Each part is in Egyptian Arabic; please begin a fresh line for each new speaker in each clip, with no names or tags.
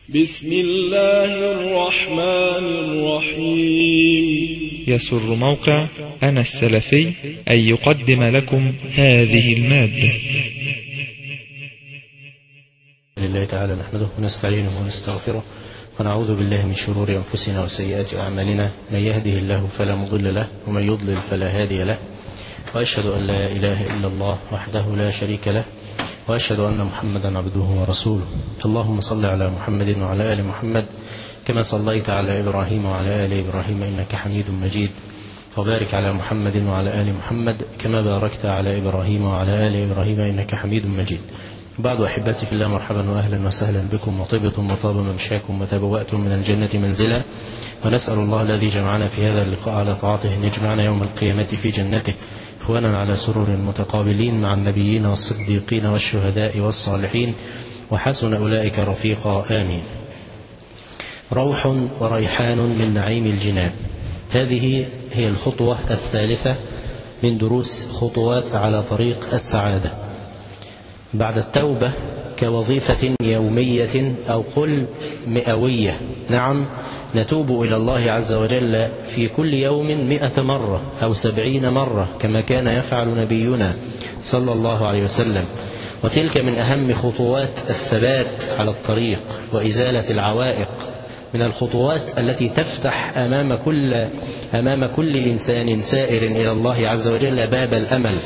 بسم الله الرحمن الرحيم
يسر موقع أنا السلفي أن يقدم لكم هذه المادة
لله تعالى نحمده ونستعينه ونستغفره ونعوذ بالله من شرور أنفسنا وسيئات أعمالنا من يهده الله فلا مضل له ومن يضلل فلا هادي له وأشهد أن لا إله إلا الله وحده لا شريك له وأشهد أن محمدا عبده ورسوله اللهم صل على محمد وعلى آل محمد كما صليت على إبراهيم وعلى آل إبراهيم إنك حميد مجيد وبارك على محمد وعلى آل محمد كما باركت على إبراهيم وعلى آل إبراهيم إنك حميد مجيد بعد أحبتي في الله مرحبا وأهلا وسهلا بكم وطبتم وطاب ممشاكم وتبوأتم من الجنة منزلا ونسأل الله الذي جمعنا في هذا اللقاء على طاعته أن يجمعنا يوم القيامة في جنته إخوانا على سرور متقابلين مع النبيين والصديقين والشهداء والصالحين وحسن أولئك رفيقا آمين روح وريحان من نعيم الجنان هذه هي الخطوة الثالثة من دروس خطوات على طريق السعادة بعد التوبة كوظيفة يومية أو قل مئوية نعم نتوب إلى الله عز وجل في كل يوم مئة مرة أو سبعين مرة كما كان يفعل نبينا صلى الله عليه وسلم وتلك من أهم خطوات الثبات على الطريق وإزالة العوائق من الخطوات التي تفتح أمام كل أمام كل إنسان سائر إلى الله عز وجل باب الأمل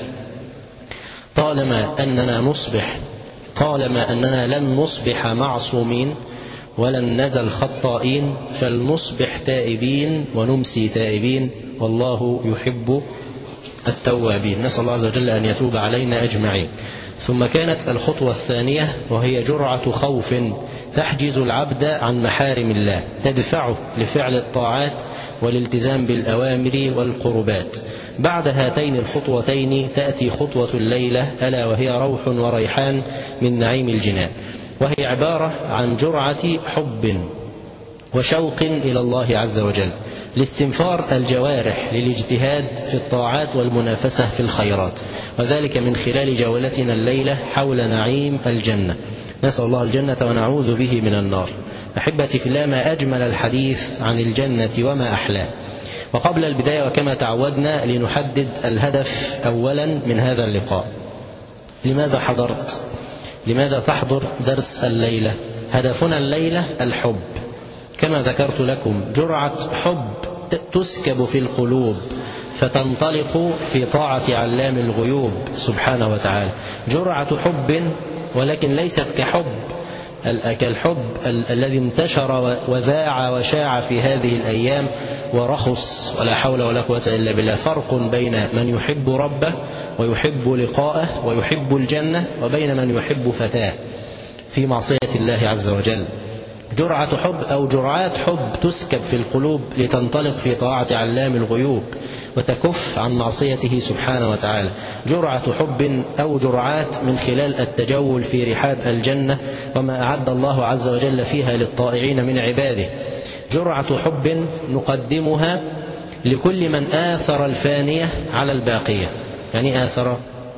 طالما أننا نصبح طالما أننا لن نصبح معصومين ولن نزل خطائين فلنصبح تائبين ونمسي تائبين والله يحب التوابين نسأل الله عز وجل أن يتوب علينا أجمعين ثم كانت الخطوة الثانية وهي جرعة خوف تحجز العبد عن محارم الله تدفعه لفعل الطاعات والالتزام بالأوامر والقربات بعد هاتين الخطوتين تأتي خطوة الليلة ألا وهي روح وريحان من نعيم الجنان وهي عبارة عن جرعة حب وشوق إلى الله عز وجل لاستنفار الجوارح للاجتهاد في الطاعات والمنافسة في الخيرات وذلك من خلال جولتنا الليلة حول نعيم الجنة نسأل الله الجنة ونعوذ به من النار أحبتي في الله ما أجمل الحديث عن الجنة وما أحلاه وقبل البداية وكما تعودنا لنحدد الهدف أولا من هذا اللقاء لماذا حضرت لماذا تحضر درس الليلة هدفنا الليلة الحب كما ذكرت لكم جرعة حب تسكب في القلوب فتنطلق في طاعة علام الغيوب سبحانه وتعالى جرعة حب ولكن ليست كحب كالحب الذي انتشر وذاع وشاع في هذه الأيام ورخص ولا حول ولا قوة إلا بالله فرق بين من يحب ربه ويحب لقاءه ويحب الجنة وبين من يحب فتاه في معصية الله عز وجل جرعة حب أو جرعات حب تسكب في القلوب لتنطلق في طاعة علام الغيوب وتكف عن معصيته سبحانه وتعالى جرعة حب أو جرعات من خلال التجول في رحاب الجنة وما أعد الله عز وجل فيها للطائعين من عباده جرعة حب نقدمها لكل من آثر الفانية على الباقية يعني آثر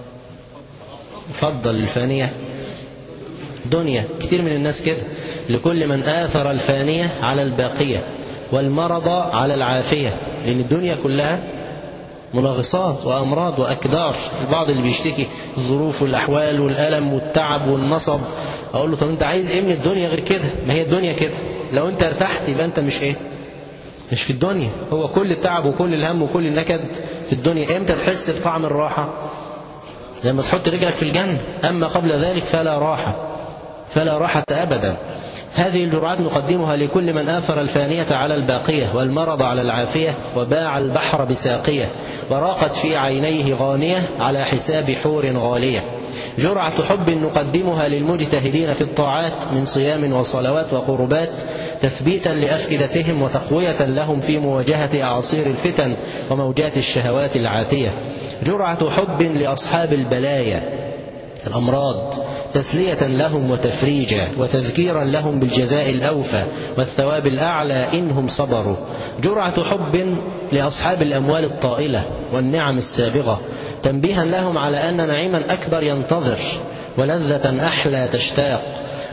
فضل الفانية دنيا كتير من الناس كده لكل من آثر الفانية على الباقية والمرض على العافية لأن الدنيا كلها مناغصات وأمراض وأكدار البعض اللي بيشتكي الظروف والأحوال والألم والتعب والنصب أقول له طب أنت عايز إيه من الدنيا غير كده ما هي الدنيا كده لو أنت ارتحت يبقى أنت مش إيه مش في الدنيا هو كل التعب وكل الهم وكل النكد في الدنيا امتى تحس بطعم الراحة لما تحط رجلك في الجنة أما قبل ذلك فلا راحة فلا راحة أبدا هذه الجرعات نقدمها لكل من آثر الفانية على الباقية والمرض على العافية وباع البحر بساقية وراقت في عينيه غانية على حساب حور غالية جرعة حب نقدمها للمجتهدين في الطاعات من صيام وصلوات وقربات تثبيتا لأفئدتهم وتقوية لهم في مواجهة أعاصير الفتن وموجات الشهوات العاتية جرعة حب لأصحاب البلايا الأمراض تسلية لهم وتفريجا وتذكيرا لهم بالجزاء الأوفى والثواب الأعلى إنهم صبروا جرعة حب لأصحاب الأموال الطائلة والنعم السابغة تنبيها لهم على أن نعيما أكبر ينتظر ولذة أحلى تشتاق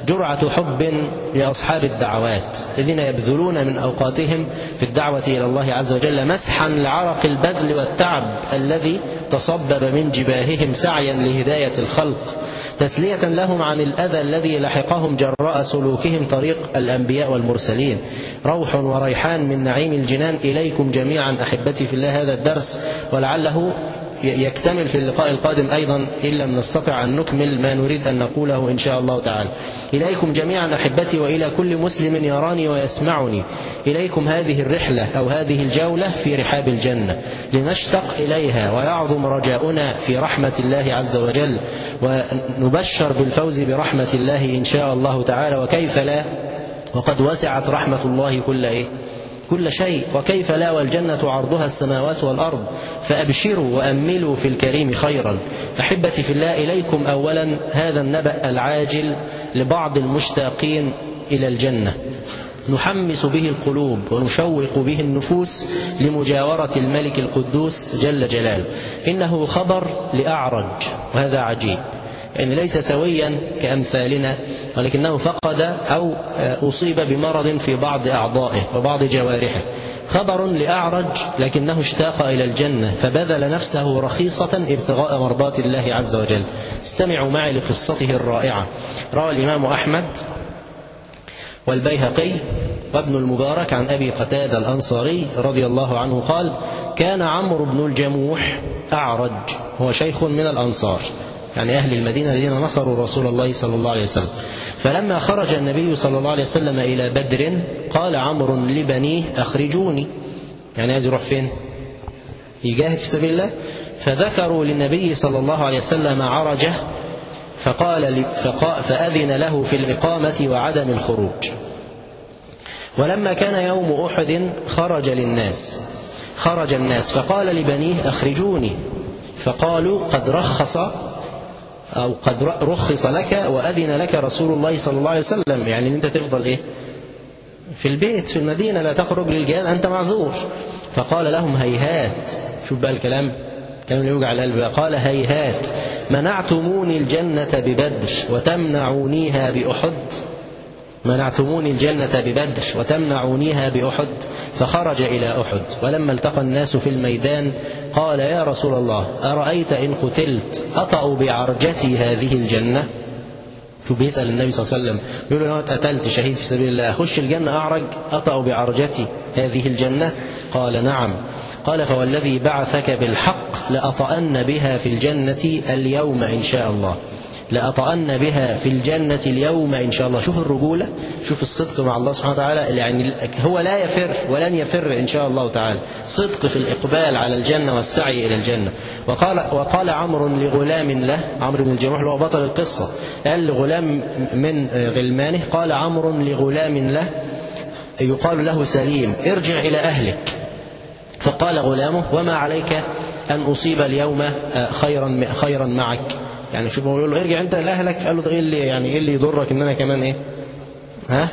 جرعة حب لأصحاب الدعوات الذين يبذلون من أوقاتهم في الدعوة إلى الله عز وجل مسحا لعرق البذل والتعب الذي تصبب من جباههم سعيا لهداية الخلق تسلية لهم عن الأذى الذي لحقهم جراء سلوكهم طريق الأنبياء والمرسلين روح وريحان من نعيم الجنان إليكم جميعا أحبتي في الله هذا الدرس ولعله يكتمل في اللقاء القادم أيضا إن لم نستطع أن نكمل ما نريد أن نقوله إن شاء الله تعالى إليكم جميعا أحبتي وإلى كل مسلم يراني ويسمعني إليكم هذه الرحلة أو هذه الجولة في رحاب الجنة لنشتق إليها ويعظم رجاؤنا في رحمة الله عز وجل ونبشر بالفوز برحمة الله إن شاء الله تعالى وكيف لا وقد وسعت رحمة الله كل إيه كل شيء وكيف لا والجنة عرضها السماوات والأرض فأبشروا وأملوا في الكريم خيرا أحبتي في الله إليكم أولا هذا النبأ العاجل لبعض المشتاقين إلى الجنة نحمس به القلوب ونشوق به النفوس لمجاورة الملك القدوس جل جلاله إنه خبر لأعرج وهذا عجيب يعني ليس سويا كأمثالنا ولكنه فقد أو أصيب بمرض في بعض أعضائه وبعض جوارحه خبر لأعرج لكنه اشتاق إلى الجنة فبذل نفسه رخيصة ابتغاء مرضات الله عز وجل استمعوا معي لقصته الرائعة روى الإمام أحمد والبيهقي وابن المبارك عن أبي قتادة الأنصاري رضي الله عنه قال كان عمرو بن الجموح أعرج هو شيخ من الأنصار يعني أهل المدينة الذين نصروا رسول الله صلى الله عليه وسلم فلما خرج النبي صلى الله عليه وسلم إلى بدر قال عمرو لبنيه أخرجوني يعني عايز يروح فين يجاهد في سبيل الله فذكروا للنبي صلى الله عليه وسلم عرجه فقال فأذن له في الإقامة وعدم الخروج ولما كان يوم أحد خرج للناس خرج الناس فقال لبنيه أخرجوني فقالوا قد رخص أو قد رخص لك وأذن لك رسول الله صلى الله عليه وسلم يعني أنت تفضل إيه في البيت في المدينة لا تخرج للجهاد أنت معذور فقال لهم هيهات شوف بقى الكلام كلام يوجع القلب قال هيهات منعتموني الجنة ببدر وتمنعونيها بأحد منعتموني الجنة ببدر وتمنعونيها بأحد فخرج إلى أحد ولما التقى الناس في الميدان قال يا رسول الله أرأيت إن قتلت أطأ بعرجتي هذه الجنة شو بيسأل النبي صلى الله عليه وسلم يقول له اتقتلت شهيد في سبيل الله أخش الجنة أعرج أطأ بعرجتي هذه الجنة قال نعم قال فوالذي بعثك بالحق لأطأن بها في الجنة اليوم إن شاء الله لأطأن بها في الجنة اليوم إن شاء الله شوف الرجولة شوف الصدق مع الله سبحانه وتعالى يعني هو لا يفر ولن يفر إن شاء الله تعالى صدق في الإقبال على الجنة والسعي إلى الجنة وقال, وقال عمرو لغلام له عمرو بن الجموح هو بطل القصة قال لغلام من غلمانه قال عمرو لغلام له يقال له سليم ارجع إلى أهلك فقال غلامه وما عليك أن أصيب اليوم خيرا خيرا معك يعني شوف هو يقول له ارجع انت لاهلك قال له ده ايه اللي يعني ايه اللي يضرك ان انا كمان ايه ها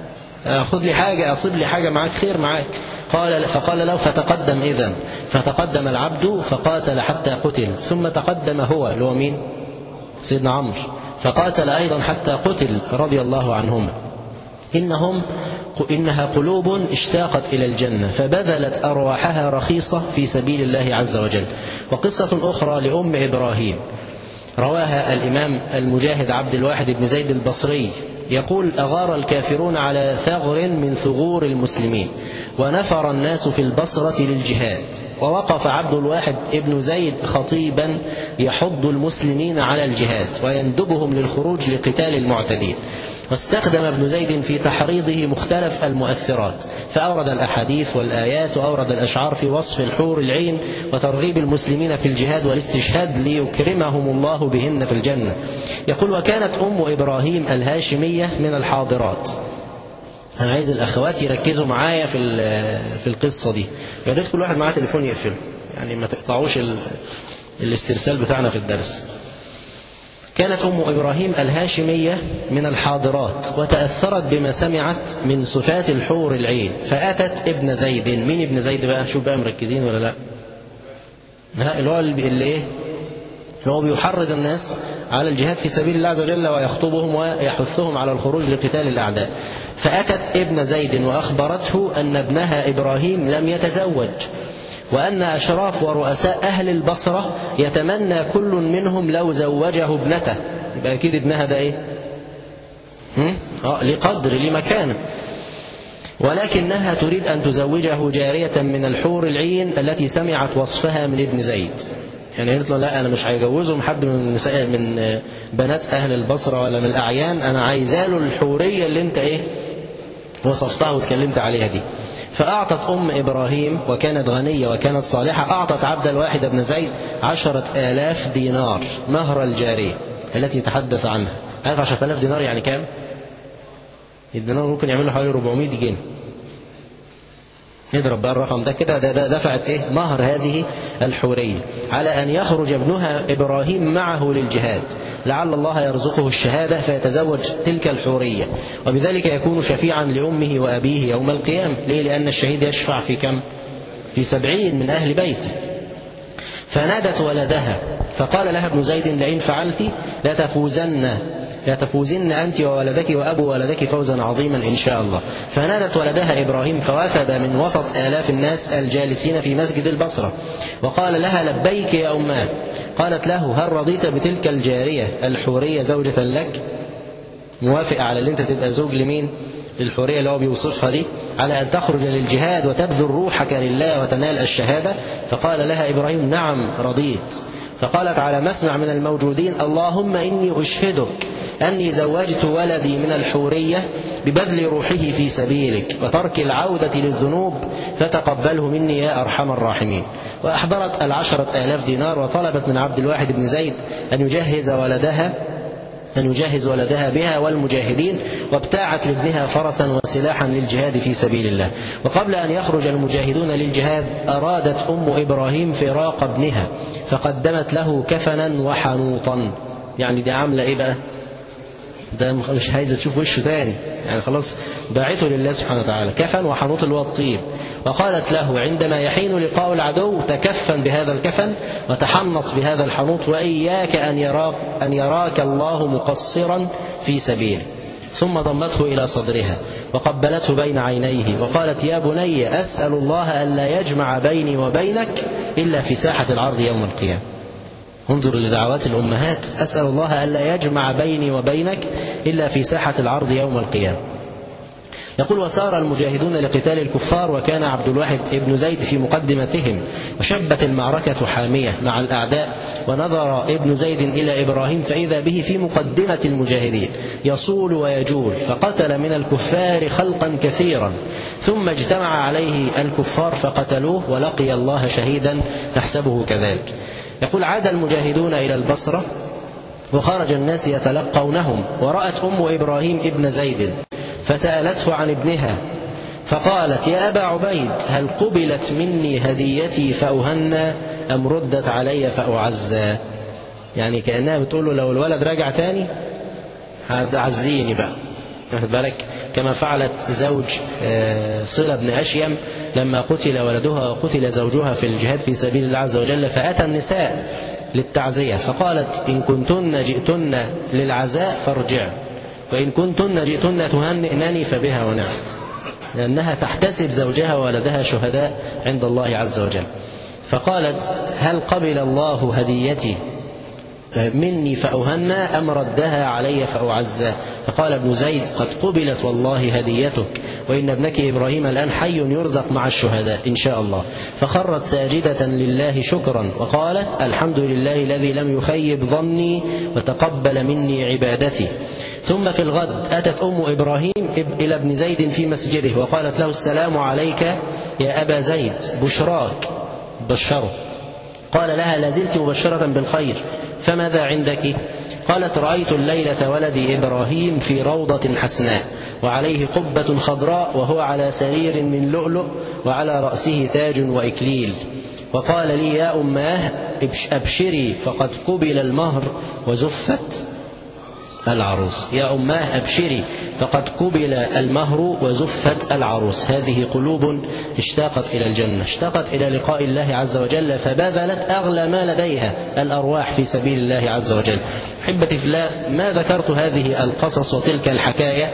خد لي حاجه اصيب لي حاجه معاك خير معاك قال فقال له فتقدم اذا فتقدم العبد فقاتل حتى قتل ثم تقدم هو اللي هو مين سيدنا عمرو فقاتل ايضا حتى قتل رضي الله عنهما انهم إنها قلوب اشتاقت إلى الجنة فبذلت أرواحها رخيصة في سبيل الله عز وجل وقصة أخرى لأم إبراهيم رواها الإمام المجاهد عبد الواحد بن زيد البصري يقول أغار الكافرون على ثغر من ثغور المسلمين ونفر الناس في البصرة للجهاد ووقف عبد الواحد ابن زيد خطيبا يحض المسلمين على الجهاد ويندبهم للخروج لقتال المعتدين واستخدم ابن زيد في تحريضه مختلف المؤثرات فأورد الأحاديث والآيات وأورد الأشعار في وصف الحور العين وترغيب المسلمين في الجهاد والاستشهاد ليكرمهم الله بهن في الجنة يقول وكانت أم إبراهيم الهاشمية من الحاضرات أنا عايز الأخوات يركزوا معايا في في القصة دي يا ريت كل واحد معاه تليفون يقفله يعني ما تقطعوش الاسترسال بتاعنا في الدرس كانت أم إبراهيم الهاشمية من الحاضرات وتأثرت بما سمعت من صفات الحور العين فأتت ابن زيد مين ابن زيد بقى شوف بقى مركزين ولا لا ها اللي هو اللي ايه هو بيحرض الناس على الجهاد في سبيل الله عز وجل ويخطبهم ويحثهم على الخروج لقتال الأعداء فأتت ابن زيد وأخبرته أن ابنها إبراهيم لم يتزوج وأن أشراف ورؤساء أهل البصرة يتمنى كل منهم لو زوجه ابنته يبقى أكيد ابنها ده إيه آه لقدر لمكانه ولكنها تريد أن تزوجه جارية من الحور العين التي سمعت وصفها من ابن زيد يعني قالت له لا أنا مش هيجوزهم حد من نساء من بنات أهل البصرة ولا من الأعيان أنا عايزة له الحورية اللي أنت إيه وصفتها واتكلمت عليها دي فأعطت أم إبراهيم وكانت غنية وكانت صالحة أعطت عبد الواحد بن زيد عشرة آلاف دينار مهر الجارية التي تحدث عنها عارف عشرة آلاف دينار يعني كام؟ الدينار ممكن يعمل له حوالي 400 جنيه نضرب بقى الرقم ده كده ده, ده دفعت ايه مهر هذه الحورية على أن يخرج ابنها إبراهيم معه للجهاد لعل الله يرزقه الشهادة فيتزوج تلك الحورية وبذلك يكون شفيعا لأمه وأبيه يوم القيامة ليه لأن الشهيد يشفع في كم في سبعين من أهل بيته فنادت ولدها فقال لها ابن زيد لئن فعلت لتفوزن لتفوزن أنت وولدك وأبو ولدك فوزا عظيما إن شاء الله فنادت ولدها إبراهيم فوثب من وسط آلاف الناس الجالسين في مسجد البصرة وقال لها لبيك يا أماه قالت له هل رضيت بتلك الجارية الحورية زوجة لك موافق على اللي انت تبقى زوج لمين للحورية اللي هو بيوصفها دي على أن تخرج للجهاد وتبذل روحك لله وتنال الشهادة فقال لها إبراهيم نعم رضيت فقالت على مسمع من الموجودين اللهم إني أشهدك أني زوجت ولدي من الحورية ببذل روحه في سبيلك وترك العودة للذنوب فتقبله مني يا أرحم الراحمين وأحضرت العشرة آلاف دينار وطلبت من عبد الواحد بن زيد أن يجهز ولدها أن يجهز ولدها بها والمجاهدين وابتاعت لابنها فرسا وسلاحا للجهاد في سبيل الله وقبل أن يخرج المجاهدون للجهاد أرادت أم إبراهيم فراق ابنها فقدمت له كفنا وحنوطا يعني دي عاملة إيه بقى ده مش عايزة تشوف وشه تاني يعني خلاص باعته لله سبحانه وتعالى كفن وحنوط اللي هو الطيب وقالت له عندما يحين لقاء العدو تكفن بهذا الكفن وتحنط بهذا الحنوط وإياك أن يراك, أن يراك الله مقصرا في سبيله ثم ضمته إلى صدرها وقبلته بين عينيه وقالت يا بني أسأل الله ألا يجمع بيني وبينك إلا في ساحة العرض يوم القيامة انظر لدعوات الأمهات أسأل الله ألا يجمع بيني وبينك إلا في ساحة العرض يوم القيامة يقول وسار المجاهدون لقتال الكفار وكان عبد الواحد ابن زيد في مقدمتهم وشبت المعركة حامية مع الأعداء ونظر ابن زيد إلى إبراهيم فإذا به في مقدمة المجاهدين يصول ويجول فقتل من الكفار خلقا كثيرا ثم اجتمع عليه الكفار فقتلوه ولقي الله شهيدا نحسبه كذلك يقول عاد المجاهدون إلى البصرة وخرج الناس يتلقونهم ورأت أم إبراهيم ابن زيد فسألته عن ابنها فقالت يا أبا عبيد هل قبلت مني هديتي فأهنى أم ردت علي فأعزى يعني كأنها بتقول له لو الولد راجع تاني هتعزيني بقى واخد بالك كما فعلت زوج صلة بن أشيم لما قتل ولدها وقتل زوجها في الجهاد في سبيل الله عز وجل فأتى النساء للتعزية فقالت إن كنتن جئتن للعزاء فارجع وإن كنتن جئتن تهنئنني فبها ونعت لأنها تحتسب زوجها وولدها شهداء عند الله عز وجل فقالت هل قبل الله هديتي مني فأهنى أم ردها علي فأعزى فقال ابن زيد قد قبلت والله هديتك وإن ابنك إبراهيم الآن حي يرزق مع الشهداء إن شاء الله فخرت ساجدة لله شكرا وقالت الحمد لله الذي لم يخيب ظني وتقبل مني عبادتي ثم في الغد أتت أم إبراهيم إلى ابن زيد في مسجده وقالت له السلام عليك يا أبا زيد بشراك بشره قال لها لازلت مبشرة بالخير فماذا عندك قالت رأيت الليلة ولدي إبراهيم في روضة حسناء وعليه قبة خضراء وهو على سرير من لؤلؤ وعلى رأسه تاج وإكليل وقال لي يا أماه أبشري فقد قبل المهر وزفت العروس يا أماه أبشري فقد قبل المهر وزفت العروس هذه قلوب اشتاقت إلى الجنة اشتاقت إلى لقاء الله عز وجل فبذلت أغلى ما لديها الأرواح في سبيل الله عز وجل حبتي في الله ما ذكرت هذه القصص وتلك الحكاية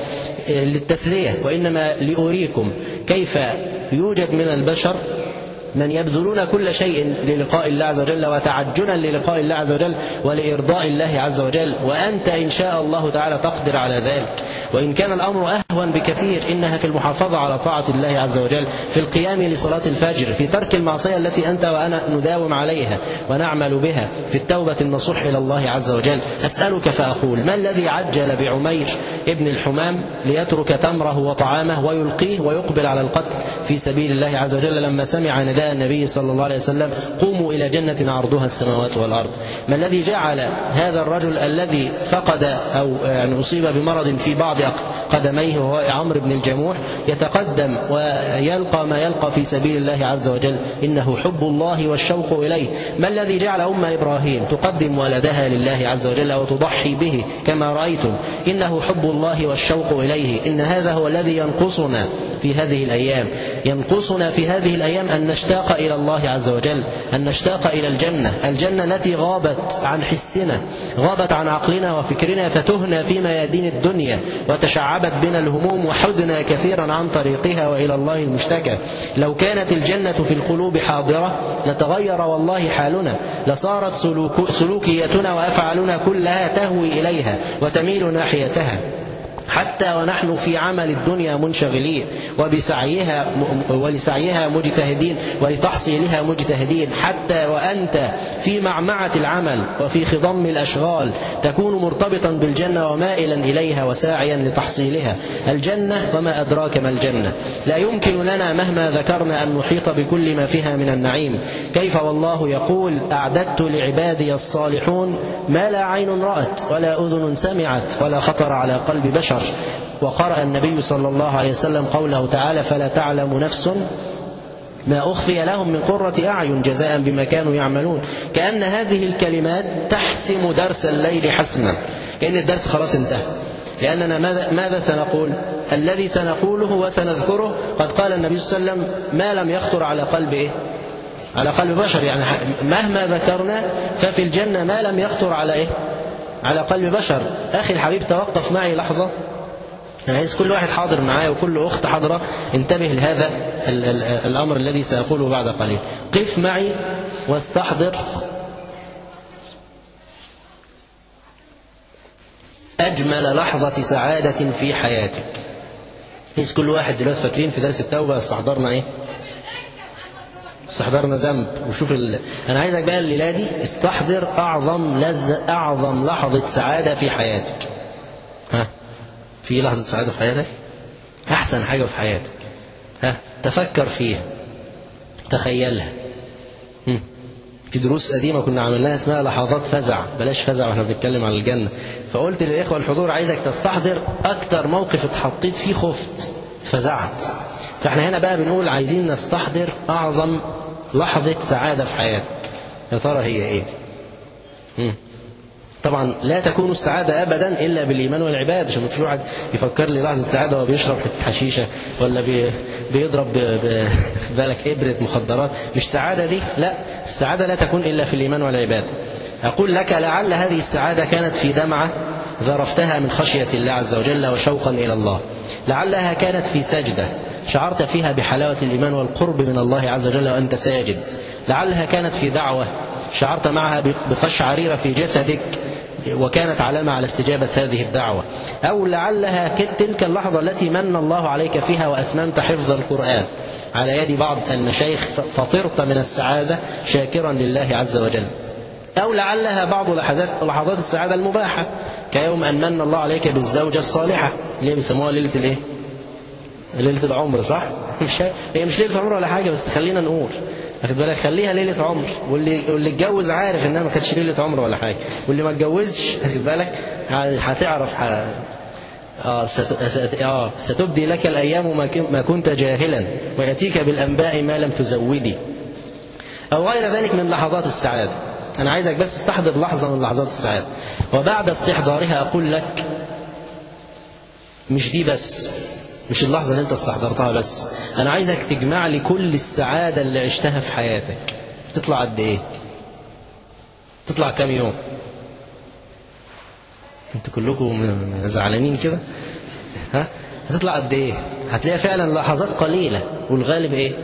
للتسلية وإنما لأريكم كيف يوجد من البشر من يبذلون كل شيء للقاء الله عز وجل وتعجلا للقاء الله عز وجل ولإرضاء الله عز وجل وأنت إن شاء الله تعالى تقدر على ذلك وإن كان الأمر أهون بكثير إنها في المحافظة على طاعة الله عز وجل في القيام لصلاة الفجر في ترك المعصية التي أنت وأنا نداوم عليها ونعمل بها في التوبة النصوح إلى الله عز وجل أسألك فأقول ما الذي عجل بعمير ابن الحمام ليترك تمره وطعامه ويلقيه ويقبل على القتل في سبيل الله عز وجل لما سمع نداء النبي صلى الله عليه وسلم قوموا إلى جنة عرضها السماوات والأرض ما الذي جعل هذا الرجل الذي فقد أو يعني أصيب بمرض في بعض قدميه وهو عمرو بن الجموح يتقدم ويلقى ما يلقى في سبيل الله عز وجل إنه حب الله والشوق إليه ما الذي جعل أم إبراهيم تقدم ولدها لله عز وجل وتضحي به كما رأيتم إنه حب الله والشوق إليه إن هذا هو الذي ينقصنا في هذه الأيام ينقصنا في هذه الأيام أن نشتاق إلى الله عز وجل أن نشتاق إلى الجنة الجنة التي غابت عن حسنا غابت عن عقلنا وفكرنا فتهنا في ميادين الدنيا وتشعبت بنا الهموم وحدنا كثيرا عن طريقها وإلى الله المشتكى لو كانت الجنة في القلوب حاضرة لتغير والله حالنا لصارت سلوك سلوكيتنا وأفعالنا كلها تهوي إليها وتميل ناحيتها حتى ونحن في عمل الدنيا منشغلين وبسعيها ولسعيها مجتهدين ولتحصيلها مجتهدين حتى وأنت في معمعة العمل وفي خضم الأشغال تكون مرتبطا بالجنة ومائلا إليها وساعيا لتحصيلها الجنة وما أدراك ما الجنة لا يمكن لنا مهما ذكرنا أن نحيط بكل ما فيها من النعيم كيف والله يقول أعددت لعبادي الصالحون ما لا عين رأت ولا أذن سمعت ولا خطر على قلب بشر وقرأ النبي صلى الله عليه وسلم قوله تعالى فلا تعلم نفس ما أخفي لهم من قرة أعين جزاء بما كانوا يعملون كأن هذه الكلمات تحسم درس الليل حسما كأن الدرس خلاص انتهى لأننا ماذا, ماذا سنقول الذي سنقوله وسنذكره قد قال النبي صلى الله عليه وسلم ما لم يخطر على قلب إيه على قلب بشر يعني مهما ذكرنا ففي الجنة ما لم يخطر على إيه على قلب بشر أخي الحبيب توقف معي لحظة أنا عايز كل واحد حاضر معايا وكل أخت حاضرة انتبه لهذا ال ال الأمر الذي سأقوله بعد قليل قف معي واستحضر أجمل لحظة سعادة في حياتك عايز كل واحد دلوقتي فاكرين في درس التوبة استحضرنا إيه استحضرنا ذنب وشوف ال... انا عايزك بقى الليله دي استحضر اعظم لذة اعظم لحظه سعاده في حياتك ها في لحظه سعاده في حياتك احسن حاجه في حياتك ها تفكر فيها تخيلها هم. في دروس قديمه كنا عملناها اسمها لحظات فزع بلاش فزع واحنا بنتكلم عن الجنه فقلت للاخوه الحضور عايزك تستحضر اكتر موقف اتحطيت فيه خفت فزعت فاحنا هنا بقى بنقول عايزين نستحضر اعظم لحظة سعادة في حياتك يا ترى هي ايه مم. طبعا لا تكون السعادة أبدا إلا بالإيمان والعبادة عشان في واحد يفكر لي لحظة سعادة وهو بيشرب حتة حشيشة ولا بي بيضرب بالك إبرة مخدرات مش سعادة دي لا السعادة لا تكون إلا في الإيمان والعبادة أقول لك لعل هذه السعادة كانت في دمعة ذرفتها من خشية الله عز وجل وشوقا إلى الله لعلها كانت في سجدة شعرت فيها بحلاوة الإيمان والقرب من الله عز وجل وأنت ساجد لعلها كانت في دعوة شعرت معها بقشعريرة في جسدك وكانت علامة على استجابة هذه الدعوة أو لعلها تلك اللحظة التي من الله عليك فيها وأتممت حفظ القرآن على يد بعض المشايخ فطرت من السعادة شاكرا لله عز وجل أو لعلها بعض لحظات لحظات السعادة المباحة كيوم أن من الله عليك بالزوجة الصالحة اللي بيسموها ليلة الإيه؟ ليلة العمر صح؟ مش هي مش ليلة عمر ولا حاجة بس خلينا نقول واخد بالك خليها ليلة عمر واللي واللي اتجوز عارف انها ما كانتش ليلة عمر ولا حاجة واللي ما اتجوزش واخد بالك هتعرف ح... آه, ست... آه ستبدي لك الأيام ما كنت جاهلا ويأتيك بالأنباء ما لم تزودي أو غير ذلك من لحظات السعادة أنا عايزك بس استحضر لحظة من لحظات السعادة وبعد استحضارها أقول لك مش دي بس مش اللحظة اللي انت استحضرتها بس أنا عايزك تجمع لي كل السعادة اللي عشتها في حياتك تطلع قد إيه تطلع كام يوم انتوا كلكم زعلانين كده ها هتطلع قد ايه هتلاقيها فعلا لحظات قليله والغالب ايه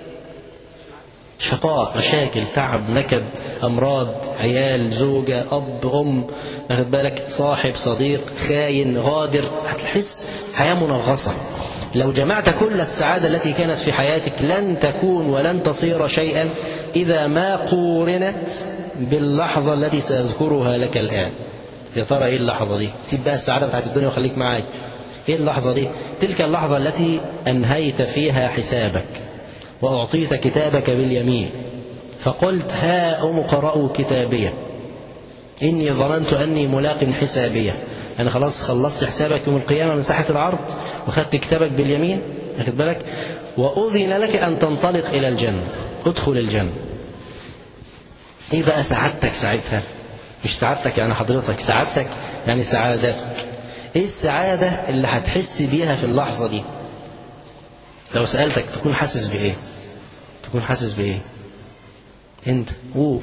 شقاء مشاكل تعب نكد امراض عيال زوجه اب ام واخد بالك صاحب صديق خاين غادر هتحس حياه منغصه لو جمعت كل السعاده التي كانت في حياتك لن تكون ولن تصير شيئا اذا ما قورنت باللحظه التي ساذكرها لك الان يا ترى ايه اللحظه دي سيب بقى السعاده بتاعت الدنيا وخليك معايا ايه اللحظه دي تلك اللحظه التي انهيت فيها حسابك واعطيت كتابك باليمين فقلت ها ام اقرأوا كتابيه اني ظننت اني ملاق حسابيه انا خلاص خلصت حسابك يوم القيامه من ساحه العرض وخدت كتابك باليمين واخد بالك واذن لك ان تنطلق الى الجنه ادخل الجنه ايه بقى سعادتك ساعتها مش سعادتك يعني حضرتك سعادتك يعني سعادتك ايه السعادة اللي هتحس بيها في اللحظة دي لو سألتك تكون حاسس بايه تكون حاسس بايه انت قول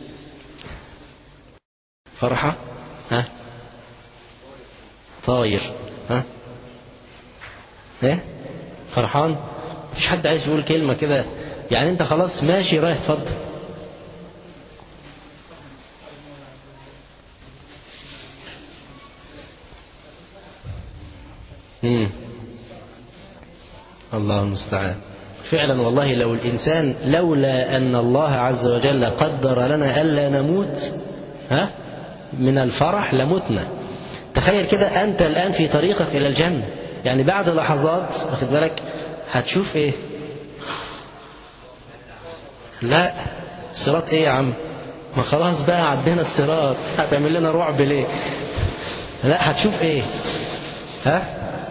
فرحة ها طاير ها ايه فرحان مفيش حد عايز يقول كلمة كده يعني انت خلاص ماشي رايح اتفضل مم. الله المستعان فعلا والله لو الإنسان لولا أن الله عز وجل قدر لنا ألا نموت ها من الفرح لمتنا تخيل كده أنت الآن في طريقك إلى الجنة يعني بعد لحظات واخد بالك هتشوف إيه لا صراط إيه يا عم ما خلاص بقى عدينا الصراط هتعمل لنا رعب ليه لا هتشوف إيه ها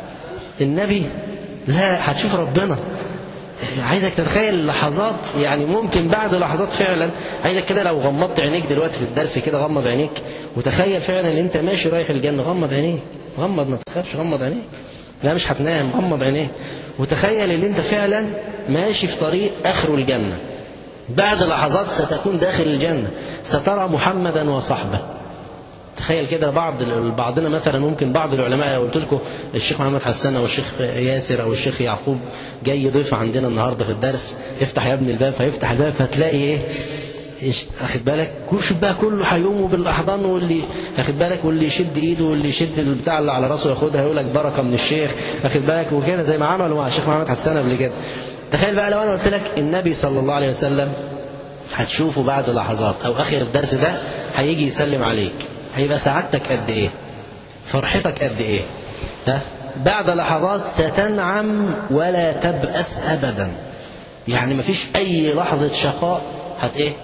النبي لا هتشوف ربنا عايزك تتخيل لحظات يعني ممكن بعد لحظات فعلا عايزك كده لو غمضت عينيك دلوقتي في الدرس كده غمض عينيك وتخيل فعلا ان انت ماشي رايح الجنه غمض عينيك غمض ما تخافش غمض عينيك لا مش هتنام غمض عينيك وتخيل ان انت فعلا ماشي في طريق اخره الجنه بعد لحظات ستكون داخل الجنه سترى محمدا وصحبه تخيل كده بعض بعضنا مثلا ممكن بعض العلماء قلت لكم الشيخ محمد حسان او الشيخ ياسر او الشيخ يعقوب جاي ضيف عندنا النهارده في الدرس افتح يا ابني الباب فيفتح الباب فتلاقي ايه ايش اخد بالك شوف بقى كله هيقوموا بالاحضان واللي اخد بالك واللي يشد ايده واللي يشد البتاع اللي على راسه ياخدها يقول لك بركه من الشيخ اخد بالك وكده زي ما عملوا مع الشيخ محمد حسان قبل كده تخيل بقى لو انا قلت لك النبي صلى الله عليه وسلم هتشوفه بعد لحظات او اخر الدرس ده هيجي يسلم عليك هيبقى سعادتك قد ايه فرحتك قد ايه ها بعد لحظات ستنعم ولا تبأس ابدا يعني مفيش اي لحظة شقاء هت ايه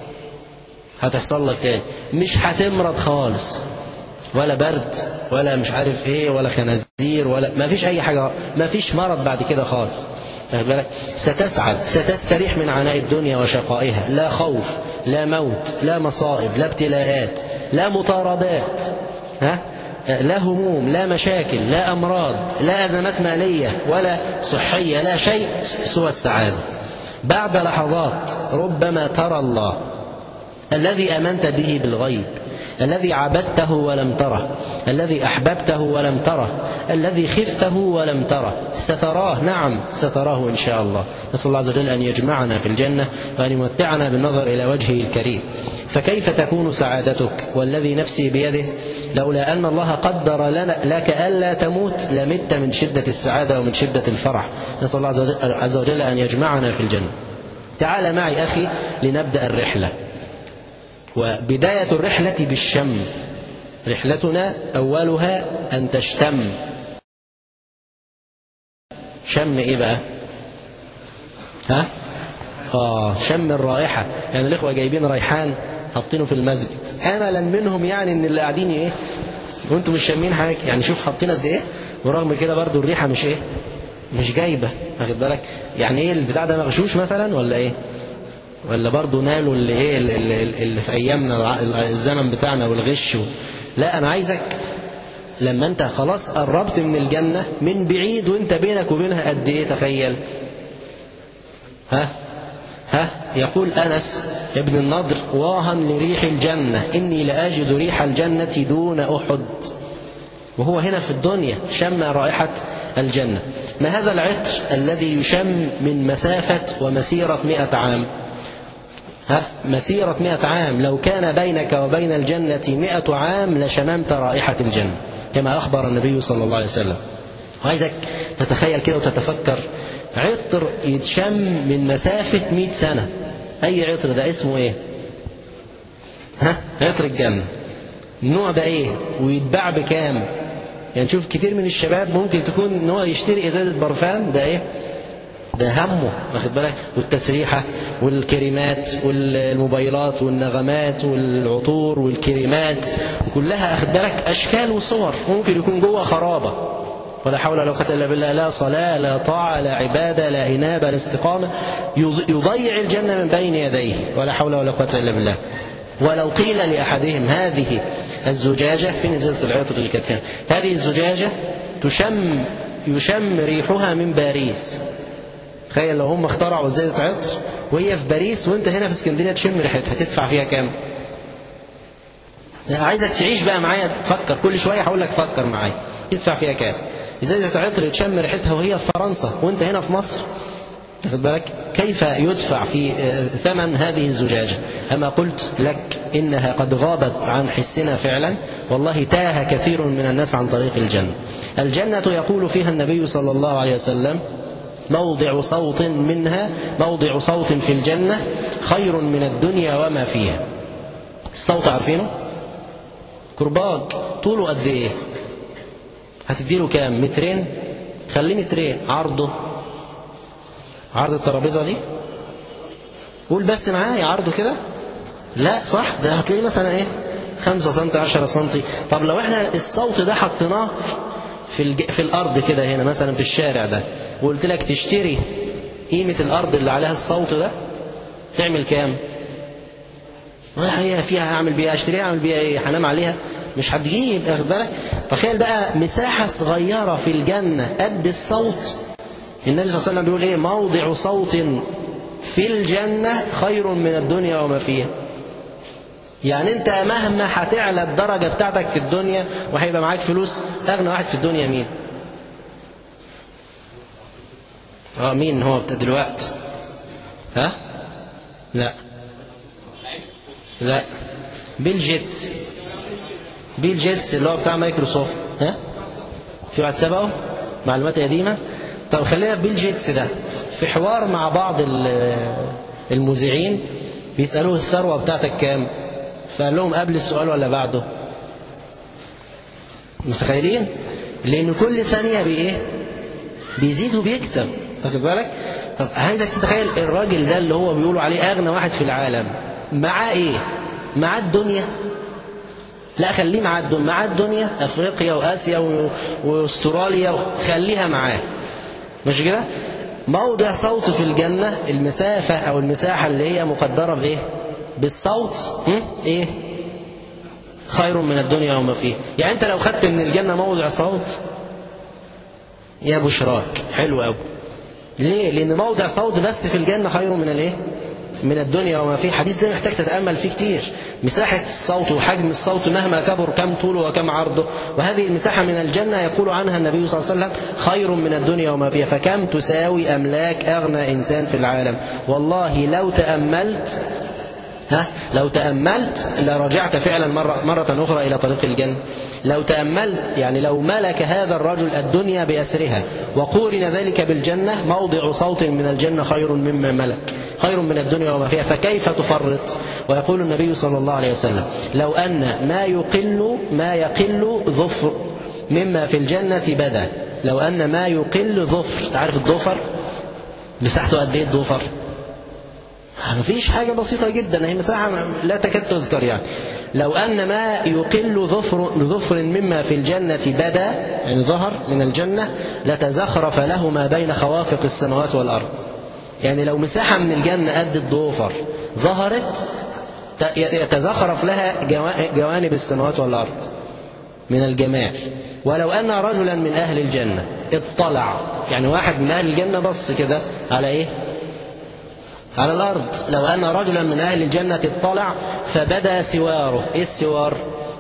هتحصل لك تاني مش هتمرض خالص ولا برد ولا مش عارف ايه ولا خنازير ولا ما فيش اي حاجة ما فيش مرض بعد كده خالص بالك ستسعد ستستريح من عناء الدنيا وشقائها لا خوف لا موت لا مصائب لا ابتلاءات لا مطاردات ها لا هموم لا مشاكل لا أمراض لا أزمات مالية ولا صحية لا شيء سوى السعادة بعد لحظات ربما ترى الله الذي أمنت به بالغيب الذي عبدته ولم تره الذي أحببته ولم تره الذي خفته ولم تره ستراه نعم ستراه إن شاء الله نسأل الله عز وجل أن يجمعنا في الجنة وأن يمتعنا بالنظر إلى وجهه الكريم فكيف تكون سعادتك والذي نفسي بيده لولا أن الله قدر لنا لك ألا تموت لمت من شدة السعادة ومن شدة الفرح نسأل الله عز وجل أن يجمعنا في الجنة تعال معي أخي لنبدأ الرحلة وبداية الرحلة بالشم رحلتنا أولها أن تشتم شم إيه بقى ها آه شم الرائحة يعني الإخوة جايبين ريحان حاطينه في المسجد أملا منهم يعني إن اللي قاعدين إيه وأنتم مش شامين حاجة يعني شوف حاطين قد إيه ورغم كده برضو الريحة مش إيه مش جايبة واخد بالك يعني إيه البتاع ده مغشوش مثلا ولا إيه ولا برضه نالوا اللي ايه اللي, اللي في ايامنا الزمن بتاعنا والغش لا انا عايزك لما انت خلاص قربت من الجنة من بعيد وانت بينك وبينها قد ايه تخيل ها ها يقول أنس ابن النضر واها لريح الجنة إني لأجد ريح الجنة دون أحد وهو هنا في الدنيا شم رائحة الجنة ما هذا العطر الذي يشم من مسافة ومسيرة مئة عام ها مسيرة مئة عام لو كان بينك وبين الجنة مئة عام لشممت رائحة الجنة كما أخبر النبي صلى الله عليه وسلم وعايزك تتخيل كده وتتفكر عطر يتشم من مسافة مئة سنة أي عطر ده اسمه إيه ها عطر الجنة النوع ده إيه ويتباع بكام يعني شوف كتير من الشباب ممكن تكون ان هو يشتري ازازه برفان ده ايه ده همه واخد بالك والتسريحه والكريمات والموبايلات والنغمات والعطور والكريمات كلها اخد بالك اشكال وصور ممكن يكون جوه خرابه ولا حول ولا قوه الا بالله لا صلاه لا طاعه لا عباده لا انابه لا استقامه يضيع الجنه من بين يديه ولا حول ولا قوه الا بالله ولو قيل لأحدهم هذه الزجاجة في إزازة العطر اللي كانت هنا هذه الزجاجة تشم يشم ريحها من باريس تخيل لو هم اخترعوا زيادة عطر وهي في باريس وانت هنا في اسكندرية تشم ريحتها تدفع فيها كام عايزك تعيش بقى معايا تفكر كل شوية هقول لك فكر معايا تدفع فيها كام زيادة عطر تشم ريحتها وهي في فرنسا وانت هنا في مصر واخد بالك كيف يدفع في ثمن هذه الزجاجة أما قلت لك إنها قد غابت عن حسنا فعلا والله تاه كثير من الناس عن طريق الجنة الجنة يقول فيها النبي صلى الله عليه وسلم موضع صوت منها موضع صوت في الجنة خير من الدنيا وما فيها الصوت عارفينه كرباج طوله قد ايه هتديله كام مترين خليه مترين عرضه عرض الترابيزه دي قول بس معايا عرضه كده لا صح ده هتلاقيه مثلا ايه 5 سم 10 سم طب لو احنا الصوت ده حطيناه في الج... في الارض كده هنا مثلا في الشارع ده وقلت لك تشتري قيمه الارض اللي عليها الصوت ده تعمل كام هي فيها هعمل بيها اشتريها اعمل بيها ايه هنام عليها مش هتجيب واخد بالك تخيل بقى مساحه صغيره في الجنه قد الصوت النبي صلى الله عليه وسلم بيقول ايه موضع صوت في الجنة خير من الدنيا وما فيها يعني انت مهما هتعلى الدرجة بتاعتك في الدنيا وهيبقى معاك فلوس اغنى واحد في الدنيا مين اه مين هو بتاع دلوقتي ها لا لا بيل جيتس بيل جيتس اللي هو بتاع مايكروسوفت ها في واحد سبقه معلومات قديمه طب خلينا بيل جيتس ده في حوار مع بعض المذيعين بيسألوه الثروة بتاعتك كام فقال لهم قبل السؤال ولا بعده متخيلين لأن كل ثانية بإيه بيزيد وبيكسب واخد بالك طب عايزك تتخيل الراجل ده اللي هو بيقولوا عليه أغنى واحد في العالم معاه إيه معاه الدنيا لا خليه معاه الدنيا معاه الدنيا أفريقيا وآسيا واستراليا خليها معاه مش كده موضع صوت في الجنة المسافة أو المساحة اللي هي مقدرة بإيه بالصوت إيه خير من الدنيا وما فيها يعني أنت لو خدت من الجنة موضع صوت يا بشراك حلو قوي ليه لأن موضع صوت بس في الجنة خير من الإيه من الدنيا وما فيه حديث ده محتاج تتأمل فيه كتير مساحة الصوت وحجم الصوت مهما كبر كم طوله وكم عرضه وهذه المساحة من الجنة يقول عنها النبي صلى الله عليه وسلم خير من الدنيا وما فيها فكم تساوي أملاك أغنى إنسان في العالم والله لو تأملت ها لو تأملت لرجعت فعلا مرة, مرة أخرى إلى طريق الجنة لو تأملت يعني لو ملك هذا الرجل الدنيا بأسرها وقورن ذلك بالجنة موضع صوت من الجنة خير مما ملك خير من الدنيا وما فيها فكيف تفرط ويقول النبي صلى الله عليه وسلم لو أن ما يقل ما يقل ظفر مما في الجنة بدا لو أن ما يقل ظفر تعرف الضفر مساحته قد ايه الضفر ما فيش حاجة بسيطة جدا هي مساحة لا تكاد تذكر يعني لو أن ما يقل ظفر, ظفر مما في الجنة بدا يعني ظهر من الجنة لتزخرف له ما بين خوافق السماوات والأرض يعني لو مساحة من الجنة قد الضوفر ظهرت يتزخرف لها جوانب السماوات والأرض من الجمال ولو أن رجلا من أهل الجنة اطلع يعني واحد من أهل الجنة بص كده على إيه على الأرض لو أن رجلا من أهل الجنة اطلع فبدا سواره إيه السوار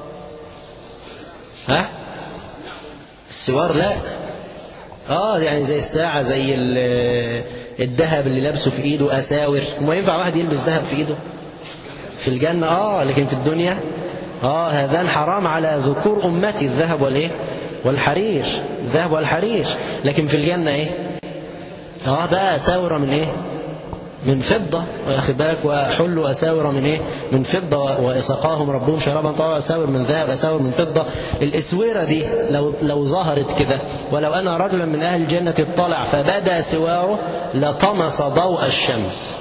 ها السوار لا اه يعني زي الساعة زي الذهب اللي لابسه في ايده اساور وما ينفع واحد يلبس ذهب في ايده في الجنة اه لكن في الدنيا اه هذان حرام على ذكور امتي الذهب والايه والحرير الذهب والحرير لكن في الجنة ايه اه بقى اساور من ايه من فضة واخد بالك وحلوا أساور من إيه من فضة وسقاهم ربهم شرابا طبعا أساور من ذهب أساور من فضة الإسورة دي لو لو ظهرت كده ولو أن رجلا من أهل الجنة اطلع فبدا سواره لطمس ضوء الشمس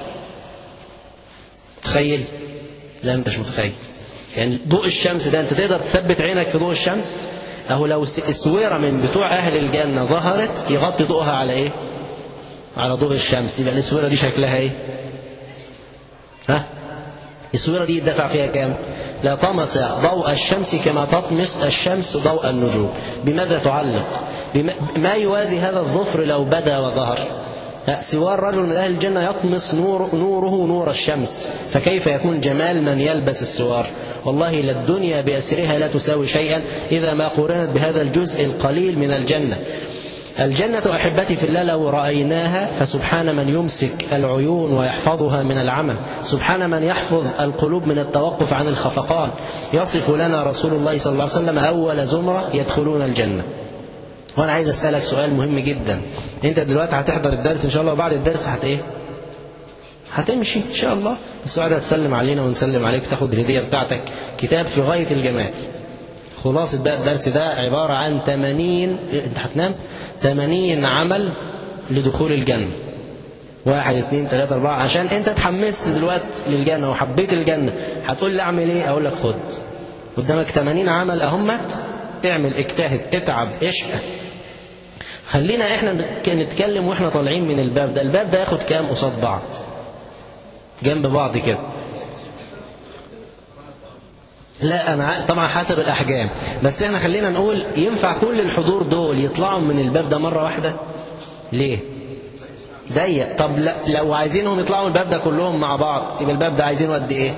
تخيل لا أنت مش متخيل يعني ضوء الشمس ده أنت تقدر تثبت عينك في ضوء الشمس أهو لو اسوره من بتوع أهل الجنة ظهرت يغطي ضوءها على إيه على ضوء الشمس يبقى الاسوره دي شكلها ايه ها السوره دي يدفع فيها كام لا طمس ضوء الشمس كما تطمس الشمس ضوء النجوم بماذا تعلق بما ما يوازي هذا الظفر لو بدا وظهر سوار رجل من أهل الجنة يطمس نور نوره نور الشمس فكيف يكون جمال من يلبس السوار والله للدنيا بأسرها لا تساوي شيئا إذا ما قورنت بهذا الجزء القليل من الجنة الجنة أحبتي في الله لو رأيناها فسبحان من يمسك العيون ويحفظها من العمى سبحان من يحفظ القلوب من التوقف عن الخفقان يصف لنا رسول الله صلى الله عليه وسلم أول زمرة يدخلون الجنة وأنا عايز أسألك سؤال مهم جدا أنت دلوقتي هتحضر الدرس إن شاء الله وبعد الدرس هت إيه هتمشي إن شاء الله بس بعد تسلم علينا ونسلم عليك تاخد الهدية بتاعتك كتاب في غاية الجمال خلاصة بقى الدرس ده عبارة عن 80 انت هتنام 80 عمل لدخول الجنة واحد اثنين ثلاثة أربعة عشان أنت اتحمست دلوقتي للجنة وحبيت الجنة هتقول لي أعمل إيه؟ أقول لك خد قدامك 80 عمل أهمت اعمل اجتهد اتعب اشقى خلينا احنا نتكلم واحنا طالعين من الباب ده الباب ده ياخد كام قصاد بعض جنب بعض كده لا أنا طبعا حسب الأحجام بس احنا خلينا نقول ينفع كل الحضور دول يطلعوا من الباب ده مرة واحدة ليه ضيق طب لا لو عايزينهم يطلعوا الباب ده كلهم مع بعض يبقى الباب ده عايزينه قد ايه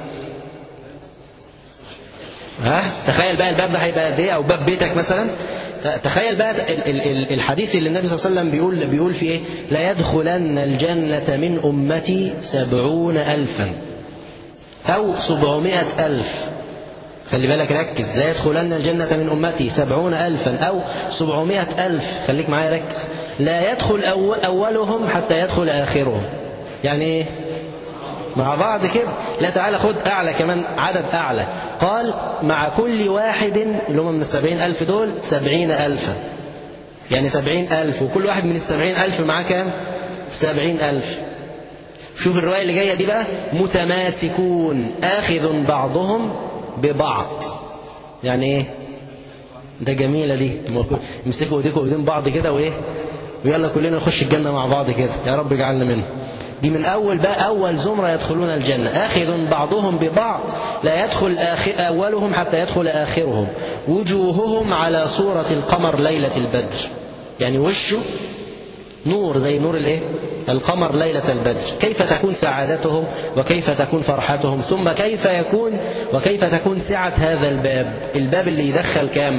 ها تخيل بقى الباب ده هيبقى قد ايه او باب بيتك مثلا تخيل بقى الحديث اللي النبي صلى الله عليه وسلم بيقول بيقول في ايه لا يدخلن الجنة من أمتي سبعون ألفا أو سبعمائة ألف خلي بالك ركز لا يدخلن الجنة من أمتي سبعون ألفا أو سبعمائة ألف خليك معايا ركز لا يدخل أول أولهم حتى يدخل آخرهم يعني إيه مع بعض كده لا تعالى خد أعلى كمان عدد أعلى قال مع كل واحد اللي هم من السبعين ألف دول سبعين ألفا يعني سبعين ألف وكل واحد من السبعين ألف معاه كام سبعين ألف شوف الرواية اللي جاية دي بقى متماسكون آخذ بعضهم ببعض يعني ايه ده جميلة دي يمسكوا ايديكم وايدين بعض كده وايه ويلا كلنا نخش الجنة مع بعض كده يا رب اجعلنا منه دي من أول بقى أول زمرة يدخلون الجنة آخذ بعضهم ببعض لا يدخل آخر أولهم حتى يدخل آخرهم وجوههم على صورة القمر ليلة البدر يعني وشه نور زي نور الايه القمر ليلة البدر كيف تكون سعادتهم وكيف تكون فرحتهم ثم كيف يكون وكيف تكون سعة هذا الباب الباب اللي يدخل كام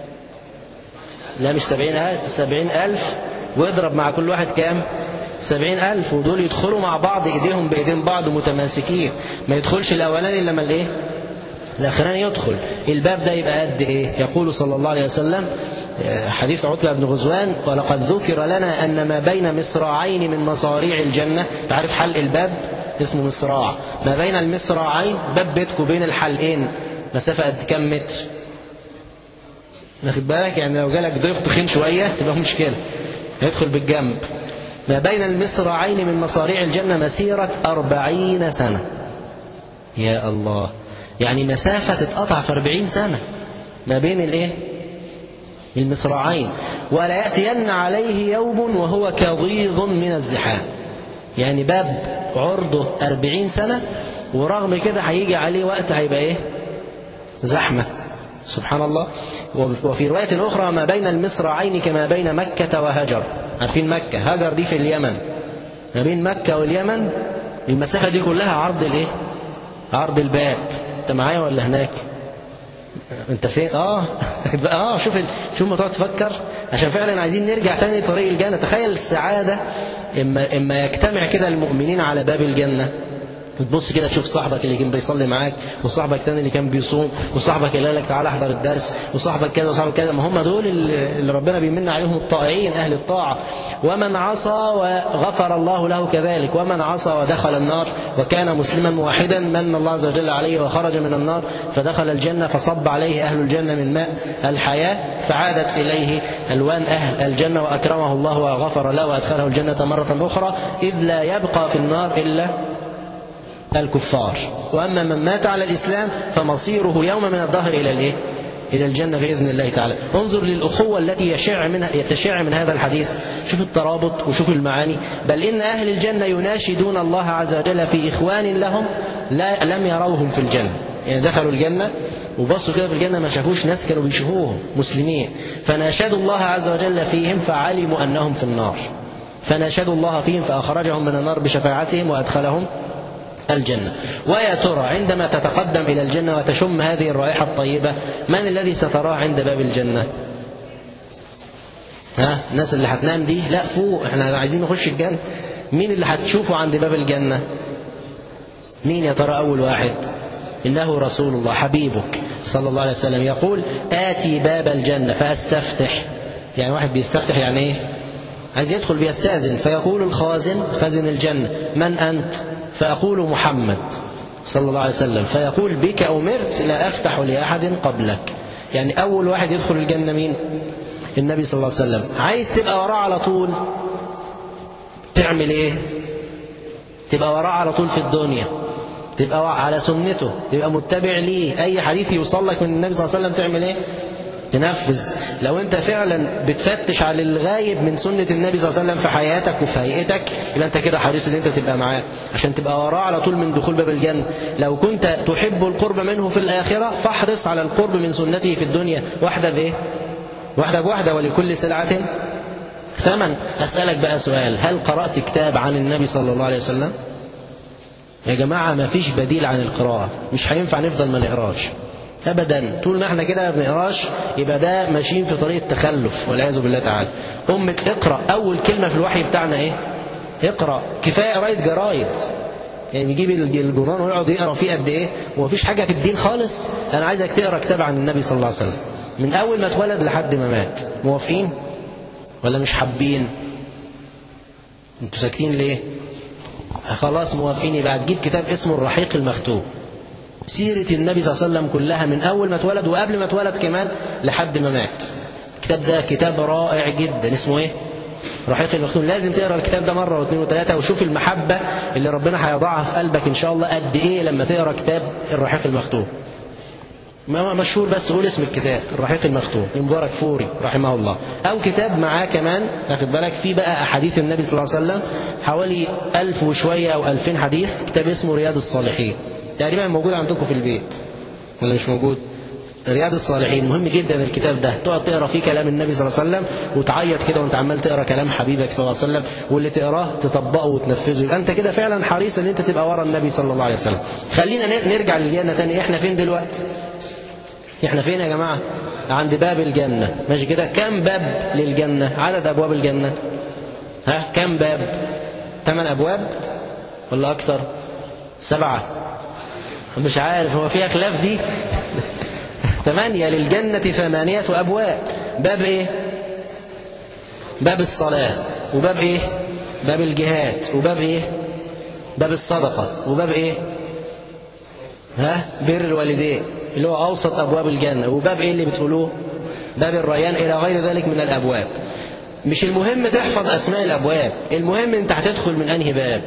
لا مش سبعين ألف, سبعين ألف واضرب مع كل واحد كام سبعين ألف ودول يدخلوا مع بعض إيديهم بإيدين بعض متماسكين ما يدخلش الأولاني إلا الإيه الأخراني يدخل الباب ده يبقى قد إيه يقول صلى الله عليه وسلم حديث عتبة بن غزوان ولقد ذكر لنا أن ما بين مصراعين من مصاريع الجنة تعرف حلق الباب اسمه مصراع ما بين المصراعين باب بيتكم بين الحلقين مسافة قد كم متر واخد بالك يعني لو جالك ضيف تخين شوية تبقى مشكلة يدخل بالجنب ما بين المصراعين من مصاريع الجنة مسيرة أربعين سنة يا الله يعني مسافة تتقطع في أربعين سنة ما بين الايه المصراعين ولا يأتين عليه يوم وهو كظيظ من الزحام يعني باب عرضه أربعين سنة ورغم كده هيجي عليه وقت هيبقى إيه زحمة سبحان الله وفي رواية أخرى ما بين المصراعين كما بين مكة وهجر عارفين مكة هجر دي في اليمن ما بين مكة واليمن المسافة دي كلها عرض الايه عرض الباب انت معايا ولا هناك انت فين اه اه شوف ال... شوف ما تقعد تفكر عشان فعلا عايزين نرجع تاني لطريق الجنة تخيل السعادة اما اما يجتمع كده المؤمنين على باب الجنة تبص كده تشوف صاحبك اللي كان بيصلي معاك وصاحبك تاني اللي كان بيصوم وصاحبك اللي قال لك تعالى احضر الدرس وصاحبك كذا وصاحبك كذا ما هم دول اللي ربنا بيمن عليهم الطائعين اهل الطاعه ومن عصى وغفر الله له كذلك ومن عصى ودخل النار وكان مسلما موحدا من الله عز وجل عليه وخرج من النار فدخل الجنه فصب عليه اهل الجنه من ماء الحياه فعادت اليه الوان اهل الجنه واكرمه الله وغفر له وادخله الجنه مره اخرى اذ لا يبقى في النار الا الكفار وأما من مات على الإسلام فمصيره يوم من الظهر إلى الإيه؟ إلى الجنة بإذن الله تعالى انظر للأخوة التي يشع منها يتشع من هذا الحديث شوف الترابط وشوف المعاني بل إن أهل الجنة يناشدون الله عز وجل في إخوان لهم لا لم يروهم في الجنة يعني دخلوا الجنة وبصوا كده في الجنة ما شافوش ناس كانوا بيشوفوهم مسلمين فناشدوا الله عز وجل فيهم فعلموا أنهم في النار فناشدوا الله فيهم فأخرجهم من النار بشفاعتهم وأدخلهم الجنة ويا ترى عندما تتقدم إلى الجنة وتشم هذه الرائحة الطيبة من الذي ستراه عند باب الجنة ها الناس اللي هتنام دي لا فوق احنا عايزين نخش الجنة مين اللي هتشوفه عند باب الجنة مين يا ترى أول واحد إنه رسول الله حبيبك صلى الله عليه وسلم يقول آتي باب الجنة فأستفتح يعني واحد بيستفتح يعني ايه عايز يدخل بيستأذن فيقول الخازن خازن الجنة من أنت فأقول محمد صلى الله عليه وسلم فيقول بك أمرت لا أفتح لأحد قبلك يعني أول واحد يدخل الجنة مين النبي صلى الله عليه وسلم عايز تبقى وراه على طول تعمل ايه تبقى وراه على طول في الدنيا تبقى على سنته تبقى متبع ليه أي حديث يوصل لك من النبي صلى الله عليه وسلم تعمل ايه تنفذ لو انت فعلا بتفتش على الغايب من سنة النبي صلى الله عليه وسلم في حياتك وفي هيئتك يبقى انت كده حريص ان انت تبقى معاه عشان تبقى وراه على طول من دخول باب الجنة لو كنت تحب القرب منه في الآخرة فاحرص على القرب من سنته في الدنيا واحدة بايه واحدة بواحدة ولكل سلعة ثمن أسألك بقى سؤال هل قرأت كتاب عن النبي صلى الله عليه وسلم يا جماعة ما فيش بديل عن القراءة مش هينفع نفضل ما نقراش ابدا طول ما احنا كده ما بنقراش يبقى ده ماشيين في طريق التخلف والعياذ بالله تعالى امه اقرا اول كلمه في الوحي بتاعنا ايه اقرا كفايه قرايه جرايد يعني بيجيب الجرنان ويقعد يقرا فيه قد ايه ومفيش حاجه في الدين خالص انا عايزك تقرا كتاب عن النبي صلى الله عليه وسلم من اول ما اتولد لحد ما مات موافقين ولا مش حابين انتوا ساكتين ليه خلاص موافقين يبقى تجيب كتاب اسمه الرحيق المختوم سيرة النبي صلى الله عليه وسلم كلها من أول ما اتولد وقبل ما اتولد كمان لحد ما مات الكتاب ده كتاب رائع جدا اسمه ايه رحيق المختوم لازم تقرا الكتاب ده مرة واثنين وثلاثة وشوف المحبة اللي ربنا هيضعها في قلبك إن شاء الله قد إيه لما تقرا كتاب الرحيق المختوم ما مشهور بس قول اسم الكتاب الرحيق المختوم مبارك فوري رحمه الله أو كتاب معاه كمان واخد بالك فيه بقى أحاديث النبي صلى الله عليه وسلم حوالي ألف وشوية أو ألفين حديث كتاب اسمه رياض الصالحين تقريبا موجود عندكم في البيت ولا مش موجود رياض الصالحين مهم جدا الكتاب ده تقعد تقرا فيه كلام النبي صلى الله عليه وسلم وتعيط كده وانت عمال تقرا كلام حبيبك صلى الله عليه وسلم واللي تقراه تطبقه وتنفذه يبقى انت كده فعلا حريص ان انت تبقى ورا النبي صلى الله عليه وسلم خلينا نرجع للجنه تاني احنا فين دلوقتي احنا فين يا جماعه عند باب الجنه ماشي كده كم باب للجنه عدد ابواب الجنه ها كم باب ثمان ابواب ولا اكتر سبعه مش عارف هو فيها خلاف دي ثمانية للجنة ثمانية أبواب باب إيه باب الصلاة وباب إيه باب الجهاد وباب إيه باب الصدقة وباب إيه ها بر الوالدين اللي هو أوسط أبواب الجنة وباب إيه اللي بتقولوه باب الريان إلى غير ذلك من الأبواب مش المهم تحفظ أسماء الأبواب المهم أنت هتدخل من أنهي باب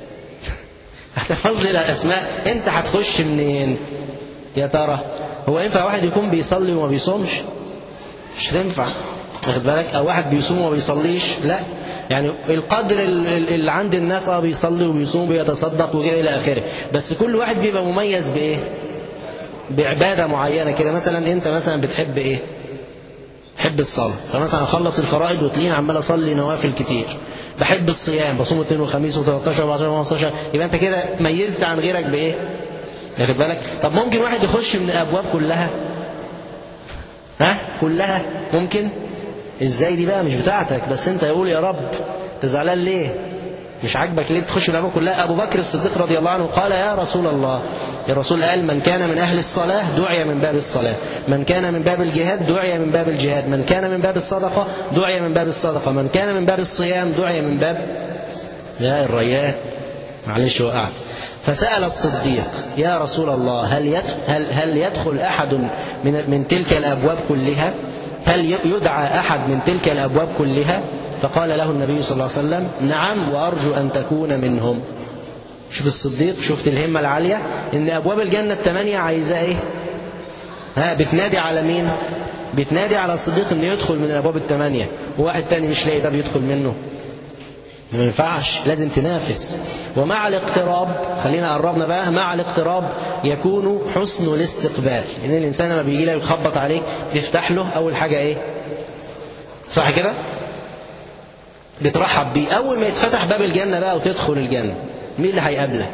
هتحفظ لي الأسماء أنت هتخش منين يا ترى هو ينفع واحد يكون بيصلي وما بيصومش مش تنفع واخد بالك او واحد بيصوم وما بيصليش لا يعني القدر اللي عند الناس اه بيصلي وبيصوم وبيتصدق وكده الى اخره بس كل واحد بيبقى مميز بايه بعباده معينه كده مثلا انت مثلا بتحب ايه بحب الصلاة فمثلا أخلص الفرائض وتلاقيني عمال أصلي نوافل كتير بحب الصيام بصوم اثنين وخميس و13 و14 و15 يبقى أنت كده ميزت عن غيرك بإيه؟ واخد بالك؟ طب ممكن واحد يخش من الأبواب كلها ها؟ كلها ممكن؟ إزاي دي بقى مش بتاعتك بس أنت يقول يا رب أنت زعلان ليه؟ مش عاجبك ليه تخش من الأبواب كلها؟ أبو بكر الصديق رضي الله عنه قال يا رسول الله الرسول قال من كان من أهل الصلاة دعي من باب الصلاة من كان من باب الجهاد دعي من باب الجهاد من كان من باب الصدقة دعي من باب الصدقة من كان من باب الصيام دعي من باب يا الريان معلش وقعت فسأل الصديق يا رسول الله هل يدخل, هل هل يدخل أحد من من تلك الأبواب كلها هل يدعى أحد من تلك الأبواب كلها فقال له النبي صلى الله عليه وسلم نعم وأرجو أن تكون منهم شوف الصديق شفت الهمة العالية ان ابواب الجنة الثمانية عايزة ايه ها بتنادي على مين بتنادي على الصديق انه يدخل من الابواب الثمانية وواحد تاني مش لاقي باب يدخل منه ما ينفعش لازم تنافس ومع الاقتراب خلينا قربنا بقى مع الاقتراب يكون حسن الاستقبال ان الانسان لما بيجي لك يخبط عليك تفتح له اول حاجة ايه صح كده بترحب بيه اول ما يتفتح باب الجنة بقى وتدخل الجنة مين اللي هيقابلك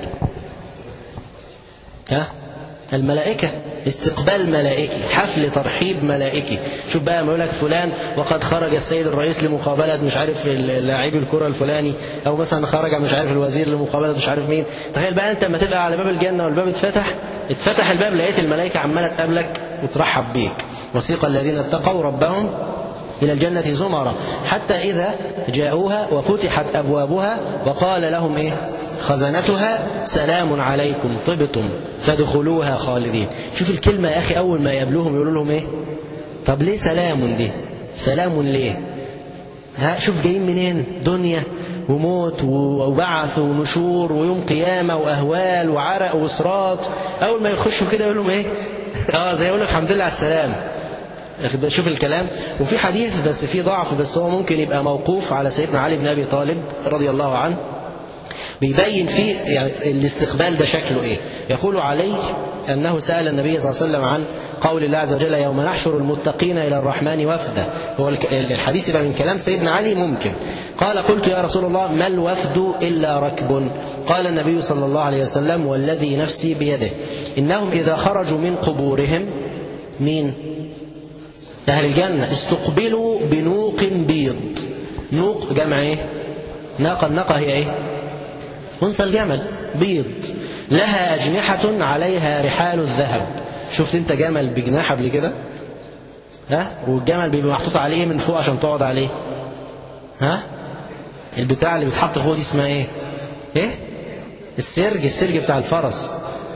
ها الملائكة استقبال ملائكي حفل ترحيب ملائكي شوف بقى ما يقول لك فلان وقد خرج السيد الرئيس لمقابلة مش عارف لاعبي الكرة الفلاني أو مثلا خرج مش عارف الوزير لمقابلة مش عارف مين تخيل بقى أنت لما تبقى على باب الجنة والباب اتفتح اتفتح الباب لقيت الملائكة عمالة تقابلك وترحب بيك وسيق الذين اتقوا ربهم إلى الجنة زمرا حتى إذا جاءوها وفتحت أبوابها وقال لهم إيه خزنتها سلام عليكم طبتم فادخلوها خالدين شوف الكلمة يا أخي أول ما يقابلوهم يقولوا لهم إيه طب ليه سلام دي سلام ليه ها شوف جايين منين دنيا وموت وبعث ونشور ويوم قيامة وأهوال وعرق وصراط أول ما يخشوا كده يقول لهم إيه اه زي يقول لك الحمد لله على السلام شوف الكلام وفي حديث بس في ضعف بس هو ممكن يبقى موقوف على سيدنا علي بن أبي طالب رضي الله عنه بيبين فيه يعني الاستقبال ده شكله ايه يقول علي أنه سأل النبي صلى الله عليه وسلم عن قول الله عز وجل يوم نحشر المتقين إلى الرحمن وفدا هو الحديث يبقى من كلام سيدنا علي ممكن قال قلت يا رسول الله ما الوفد إلا ركب قال النبي صلى الله عليه وسلم والذي نفسي بيده إنهم إذا خرجوا من قبورهم مين أهل الجنة استقبلوا بنوق بيض نوق جمع ايه ناقة الناقة هي ايه أنثى الجمل بيض لها أجنحة عليها رحال الذهب شفت انت جمل بجناح قبل كده ها والجمل بيبقى محطوط عليه ايه من فوق عشان تقعد عليه ها البتاع اللي بيتحط فوق دي اسمها ايه ايه السرج السرج بتاع الفرس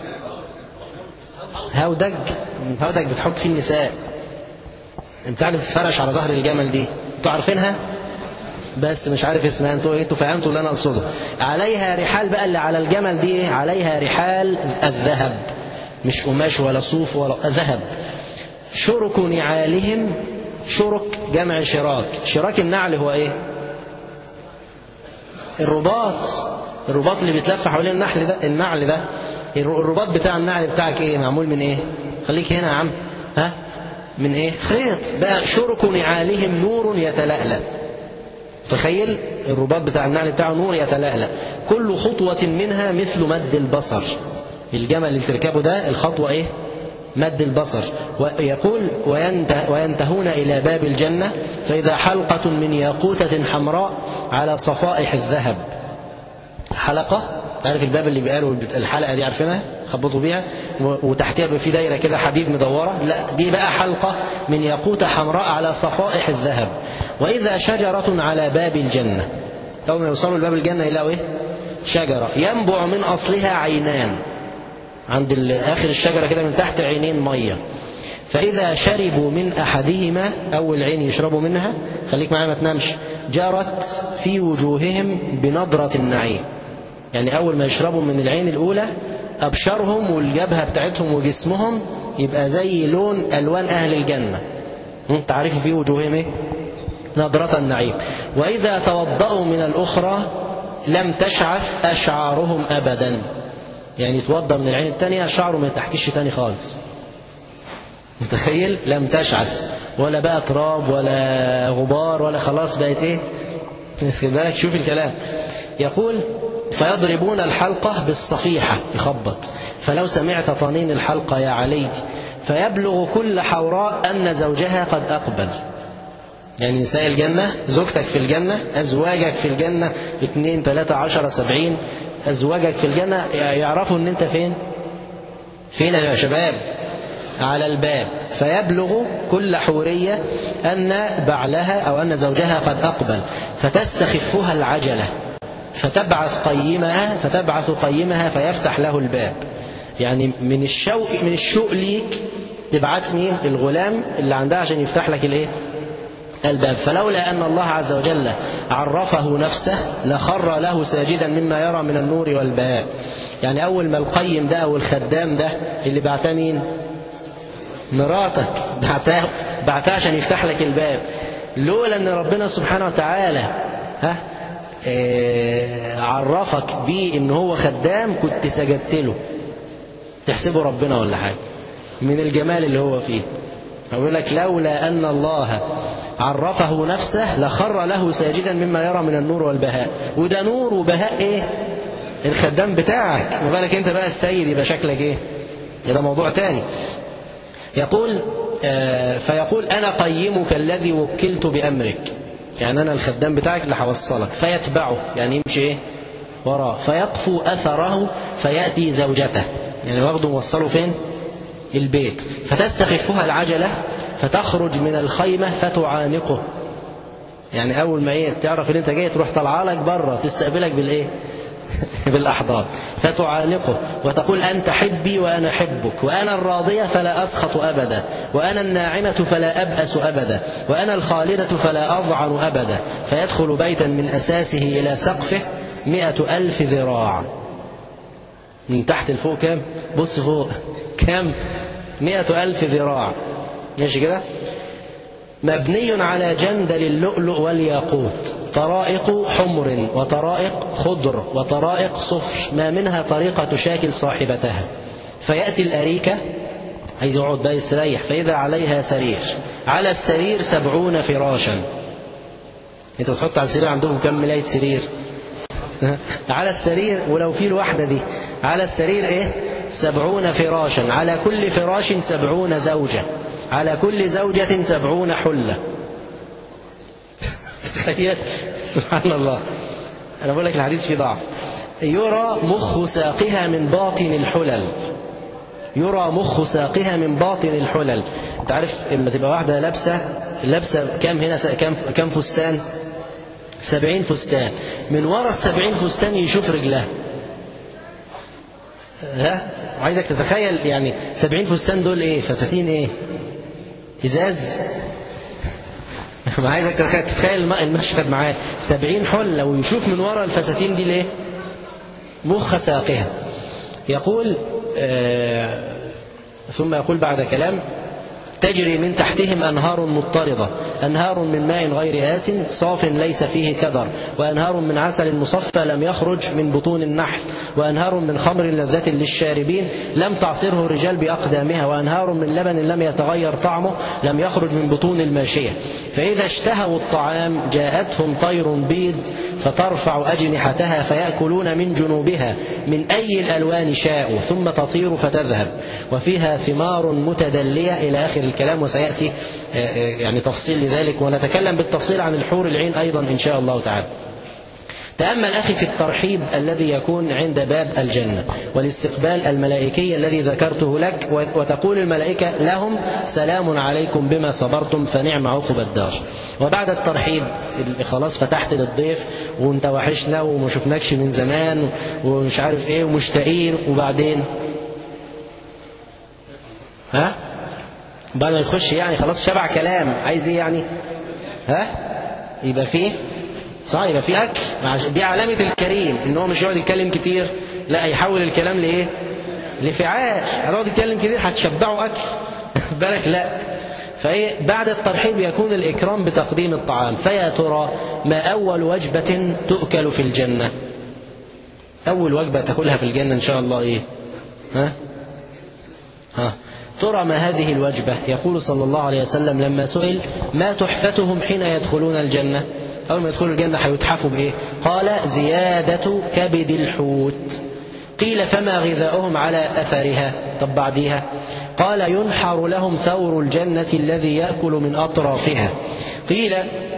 هودج هودج بتحط فيه النساء بتاع اللي بتتفرش على ظهر الجمل دي انتوا عارفينها بس مش عارف اسمها انتوا انتوا فهمتوا اللي انا اقصده عليها رحال بقى اللي على الجمل دي ايه عليها رحال الذهب مش قماش ولا صوف ولا ذهب شرك نعالهم شرك جمع شراك شراك النعل هو ايه الرباط الرباط اللي بيتلف حوالين النحل ده النعل ده الرباط بتاع النعل بتاعك ايه معمول من ايه خليك هنا يا عم ها من ايه خيط بقى شرك نعالهم نور يتلألأ تخيل الرباط بتاع النعل بتاعه نور يتلألأ كل خطوة منها مثل مد البصر الجمل اللي تركبه ده الخطوة ايه مد البصر ويقول وينته وينتهون إلى باب الجنة فإذا حلقة من ياقوتة حمراء على صفائح الذهب حلقة تعرف الباب اللي بيقالوا الحلقة دي عارفينها خبطوا بيها وتحتها في دايرة كده حديد مدورة لا دي بقى حلقة من ياقوتة حمراء على صفائح الذهب وإذا شجرة على باب الجنة أول ما يوصلوا لباب الجنة يلاقوا إيه شجرة ينبع من أصلها عينان عند آخر الشجرة كده من تحت عينين مية فإذا شربوا من أحدهما أول عين يشربوا منها خليك معايا ما تنامش جرت في وجوههم بنظرة النعيم يعني أول ما يشربوا من العين الأولى أبشرهم والجبهة بتاعتهم وجسمهم يبقى زي لون ألوان أهل الجنة تعرفوا في وجوههم إيه نضرة النعيم وإذا توضأوا من الأخرى لم تشعث أشعارهم أبدا يعني توضأ من العين الثانية شعره ما يتحكيش تاني خالص متخيل لم تشعث ولا بقى تراب ولا غبار ولا خلاص بقت ايه خد بالك شوف الكلام يقول فيضربون الحلقة بالصفيحة يخبط فلو سمعت طنين الحلقة يا علي فيبلغ كل حوراء أن زوجها قد أقبل يعني نساء الجنة زوجتك في الجنة أزواجك في الجنة اثنين ثلاثة عشرة سبعين أزواجك في الجنة يعرفوا أن أنت فين فين يا شباب على الباب فيبلغ كل حورية أن بعلها أو أن زوجها قد أقبل فتستخفها العجلة فتبعث قيمها فتبعث قيمها فيفتح له الباب يعني من الشوق من الشوق ليك تبعت مين الغلام اللي عندها عشان يفتح لك الايه الباب فلولا أن الله عز وجل عرفه نفسه لخر له ساجدا مما يرى من النور والبهاء يعني أول ما القيم ده أو الخدام ده اللي بعتها مين مراتك بعتها بعتها عشان يفتح لك الباب لولا أن ربنا سبحانه وتعالى ها إيه عرفك بيه ان هو خدام كنت سجدت له تحسبه ربنا ولا حاجة من الجمال اللي هو فيه أقول لك لولا أن الله عرفه نفسه لخر له ساجدا مما يرى من النور والبهاء وده نور وبهاء ايه الخدام بتاعك ما بالك انت بقى السيد يبقى شكلك ايه ده موضوع تاني يقول آه فيقول أنا قيمك الذي وكلت بأمرك يعني أنا الخدام بتاعك اللي هوصلك فيتبعه يعني يمشي ايه وراه فيقفو أثره فيأتي زوجته يعني واخده موصله فين البيت فتستخفها العجلة فتخرج من الخيمة فتعانقه يعني أول ما إيه تعرف إن أنت جاي تروح طلع لك بره تستقبلك بالإيه بالأحضان فتعانقه وتقول أنت حبي وأنا حبك وأنا الراضية فلا أسخط أبدا وأنا الناعمة فلا أبأس أبدا وأنا الخالدة فلا أضعن أبدا فيدخل بيتا من أساسه إلى سقفه مئة ألف ذراع من تحت لفوق كام بص فوق كام مئة ألف ذراع ماشي كده مبني على جندل اللؤلؤ والياقوت طرائق حمر وطرائق خضر وطرائق صفر ما منها طريقة تشاكل صاحبتها فيأتي الأريكة عايز يقعد بقى يستريح فإذا عليها سرير على السرير سبعون فراشا انت بتحط على السرير عندهم كم ملاية سرير على السرير ولو في الواحدة دي على السرير ايه سبعون فراشا على كل فراش سبعون زوجة على كل زوجة سبعون حلة تخيل سبحان الله أنا بقول لك الحديث فيه ضعف يرى مخ ساقها من باطن الحلل يرى مخ ساقها من باطن الحلل انت عارف لما تبقى واحدة لابسة لابسة كم هنا كم كم فستان سبعين فستان من ورا السبعين فستان يشوف رجلها ها وعايزك تتخيل يعني سبعين فستان دول ايه فساتين ايه ازاز ما عايزك تتخيل المشهد معاه سبعين حلة ويشوف من ورا الفساتين دي ليه مخ ساقها يقول آه ثم يقول بعد كلام تجري من تحتهم أنهار مضطردة أنهار من ماء غير آس صاف ليس فيه كدر وأنهار من عسل مصفى لم يخرج من بطون النحل وأنهار من خمر لذة للشاربين لم تعصره الرجال بأقدامها وأنهار من لبن لم يتغير طعمه لم يخرج من بطون الماشية فإذا اشتهوا الطعام جاءتهم طير بيض فترفع أجنحتها فيأكلون من جنوبها من أي الألوان شاءوا ثم تطير فتذهب وفيها ثمار متدلية إلى آخر الكلام وسيأتي يعني تفصيل لذلك ونتكلم بالتفصيل عن الحور العين أيضا إن شاء الله تعالى تأمل أخي في الترحيب الذي يكون عند باب الجنة والاستقبال الملائكي الذي ذكرته لك وتقول الملائكة لهم سلام عليكم بما صبرتم فنعم عقب الدار وبعد الترحيب خلاص فتحت للضيف وانت وحشنا وما شفناكش من زمان ومش عارف ايه ومشتاقين وبعدين ها بعد ما يخش يعني خلاص شبع كلام عايز ايه يعني ها يبقى فيه صح يبقى في اكل دي علامه الكريم ان هو مش يقعد يتكلم كتير لا يحول الكلام لايه لفعاش هتقعد تتكلم كتير هتشبعه اكل بالك لا فبعد الترحيب يكون الإكرام بتقديم الطعام فيا ترى ما أول وجبة تؤكل في الجنة أول وجبة تأكلها في الجنة إن شاء الله إيه ها ها ترى ما هذه الوجبة يقول صلى الله عليه وسلم لما سئل ما تحفتهم حين يدخلون الجنة أول ما يدخلوا الجنة هيتحفوا بإيه قال زيادة كبد الحوت قيل فما غذاؤهم على أثرها طب بعديها قال ينحر لهم ثور الجنة الذي يأكل من أطرافها قيل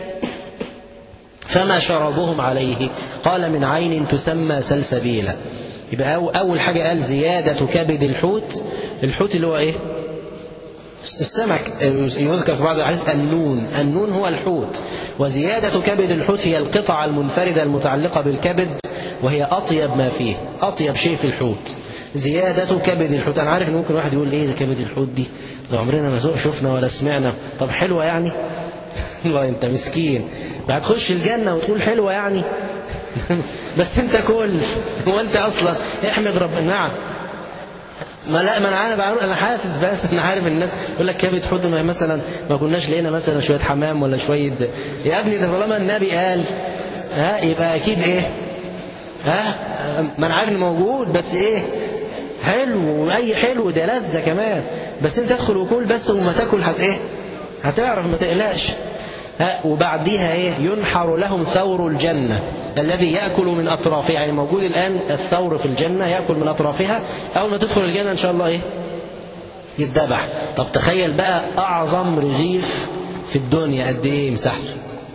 فما شربهم عليه قال من عين تسمى سلسبيلا يبقى أول حاجة قال زيادة كبد الحوت الحوت اللي هو إيه السمك يذكر في بعض الأحاديث النون النون هو الحوت وزيادة كبد الحوت هي القطعة المنفردة المتعلقة بالكبد وهي أطيب ما فيه أطيب شيء في الحوت زيادة كبد الحوت أنا عارف إن ممكن واحد يقول إيه كبد الحوت دي عمرنا ما شفنا ولا سمعنا طب حلوة يعني والله أنت مسكين بعد تخش الجنة وتقول حلوة يعني بس أنت كل وأنت أصلا احمد ربنا نعم ما لا ما انا عارف انا حاسس بس انا عارف الناس يقول لك كبد حوت ما مثلا ما كناش لقينا مثلا شويه حمام ولا شويه يا ابني ده طالما النبي قال ها يبقى اكيد ايه ها ما انا عارف انه موجود بس ايه حلو واي حلو ده لذه كمان بس انت ادخل وكل بس وما تاكل هت ايه هتعرف ما تقلقش ها وبعديها ايه ينحر لهم ثور الجنه الذي ياكل من اطرافها يعني موجود الان الثور في الجنه ياكل من اطرافها اول ما تدخل الجنه ان شاء الله ايه يتذبح طب تخيل بقى اعظم رغيف في الدنيا قد ايه مساحته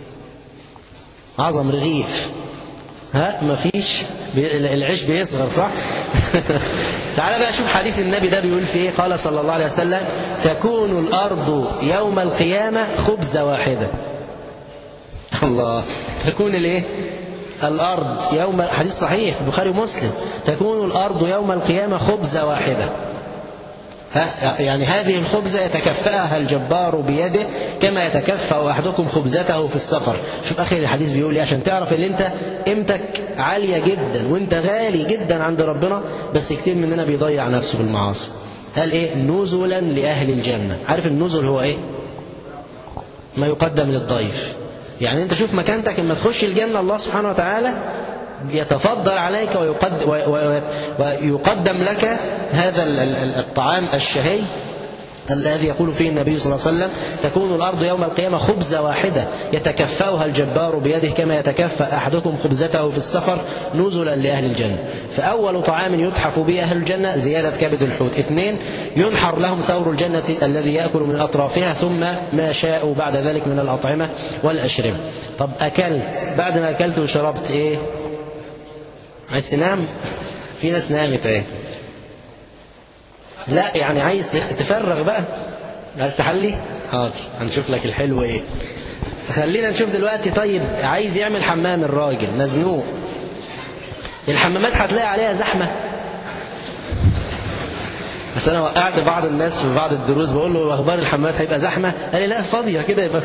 اعظم رغيف ها مفيش العيش بيصغر صح تعال بقى شوف حديث النبي ده بيقول في ايه قال صلى الله عليه وسلم تكون الارض يوم القيامه خبزه واحده الله تكون الايه الارض يوم حديث صحيح في البخاري ومسلم تكون الارض يوم القيامه خبزه واحده يعني هذه الخبزة يتكفأها الجبار بيده كما يتكفأ أحدكم خبزته في السفر شوف آخر الحديث بيقول لي عشان تعرف ان انت قيمتك عالية جدا وانت غالي جدا عند ربنا بس كتير مننا بيضيع نفسه بالمعاصي قال ايه نزلا لأهل الجنة عارف النزل هو ايه ما يقدم للضيف يعني انت شوف مكانتك لما تخش الجنة الله سبحانه وتعالى يتفضل عليك ويقدم, ويقدم لك هذا الطعام الشهي الذي يقول فيه النبي صلى الله عليه وسلم تكون الأرض يوم القيامة خبزة واحدة يتكفأها الجبار بيده كما يتكفأ أحدكم خبزته في السفر نزلا لأهل الجنة فأول طعام يتحف به أهل الجنة زيادة كبد الحوت اثنين ينحر لهم ثور الجنة الذي يأكل من أطرافها ثم ما شاءوا بعد ذلك من الأطعمة والأشربة طب أكلت بعد ما أكلت وشربت إيه عايز تنام في ناس نامت ايه لا يعني عايز تفرغ بقى عايز تحلي حاضر هنشوف لك الحلو ايه خلينا نشوف دلوقتي طيب عايز يعمل حمام الراجل مزنوق الحمامات هتلاقي عليها زحمة بس انا وقعت بعض الناس في بعض الدروس بقول له اخبار الحمامات هيبقى زحمة قال لي لا فاضية كده يبقى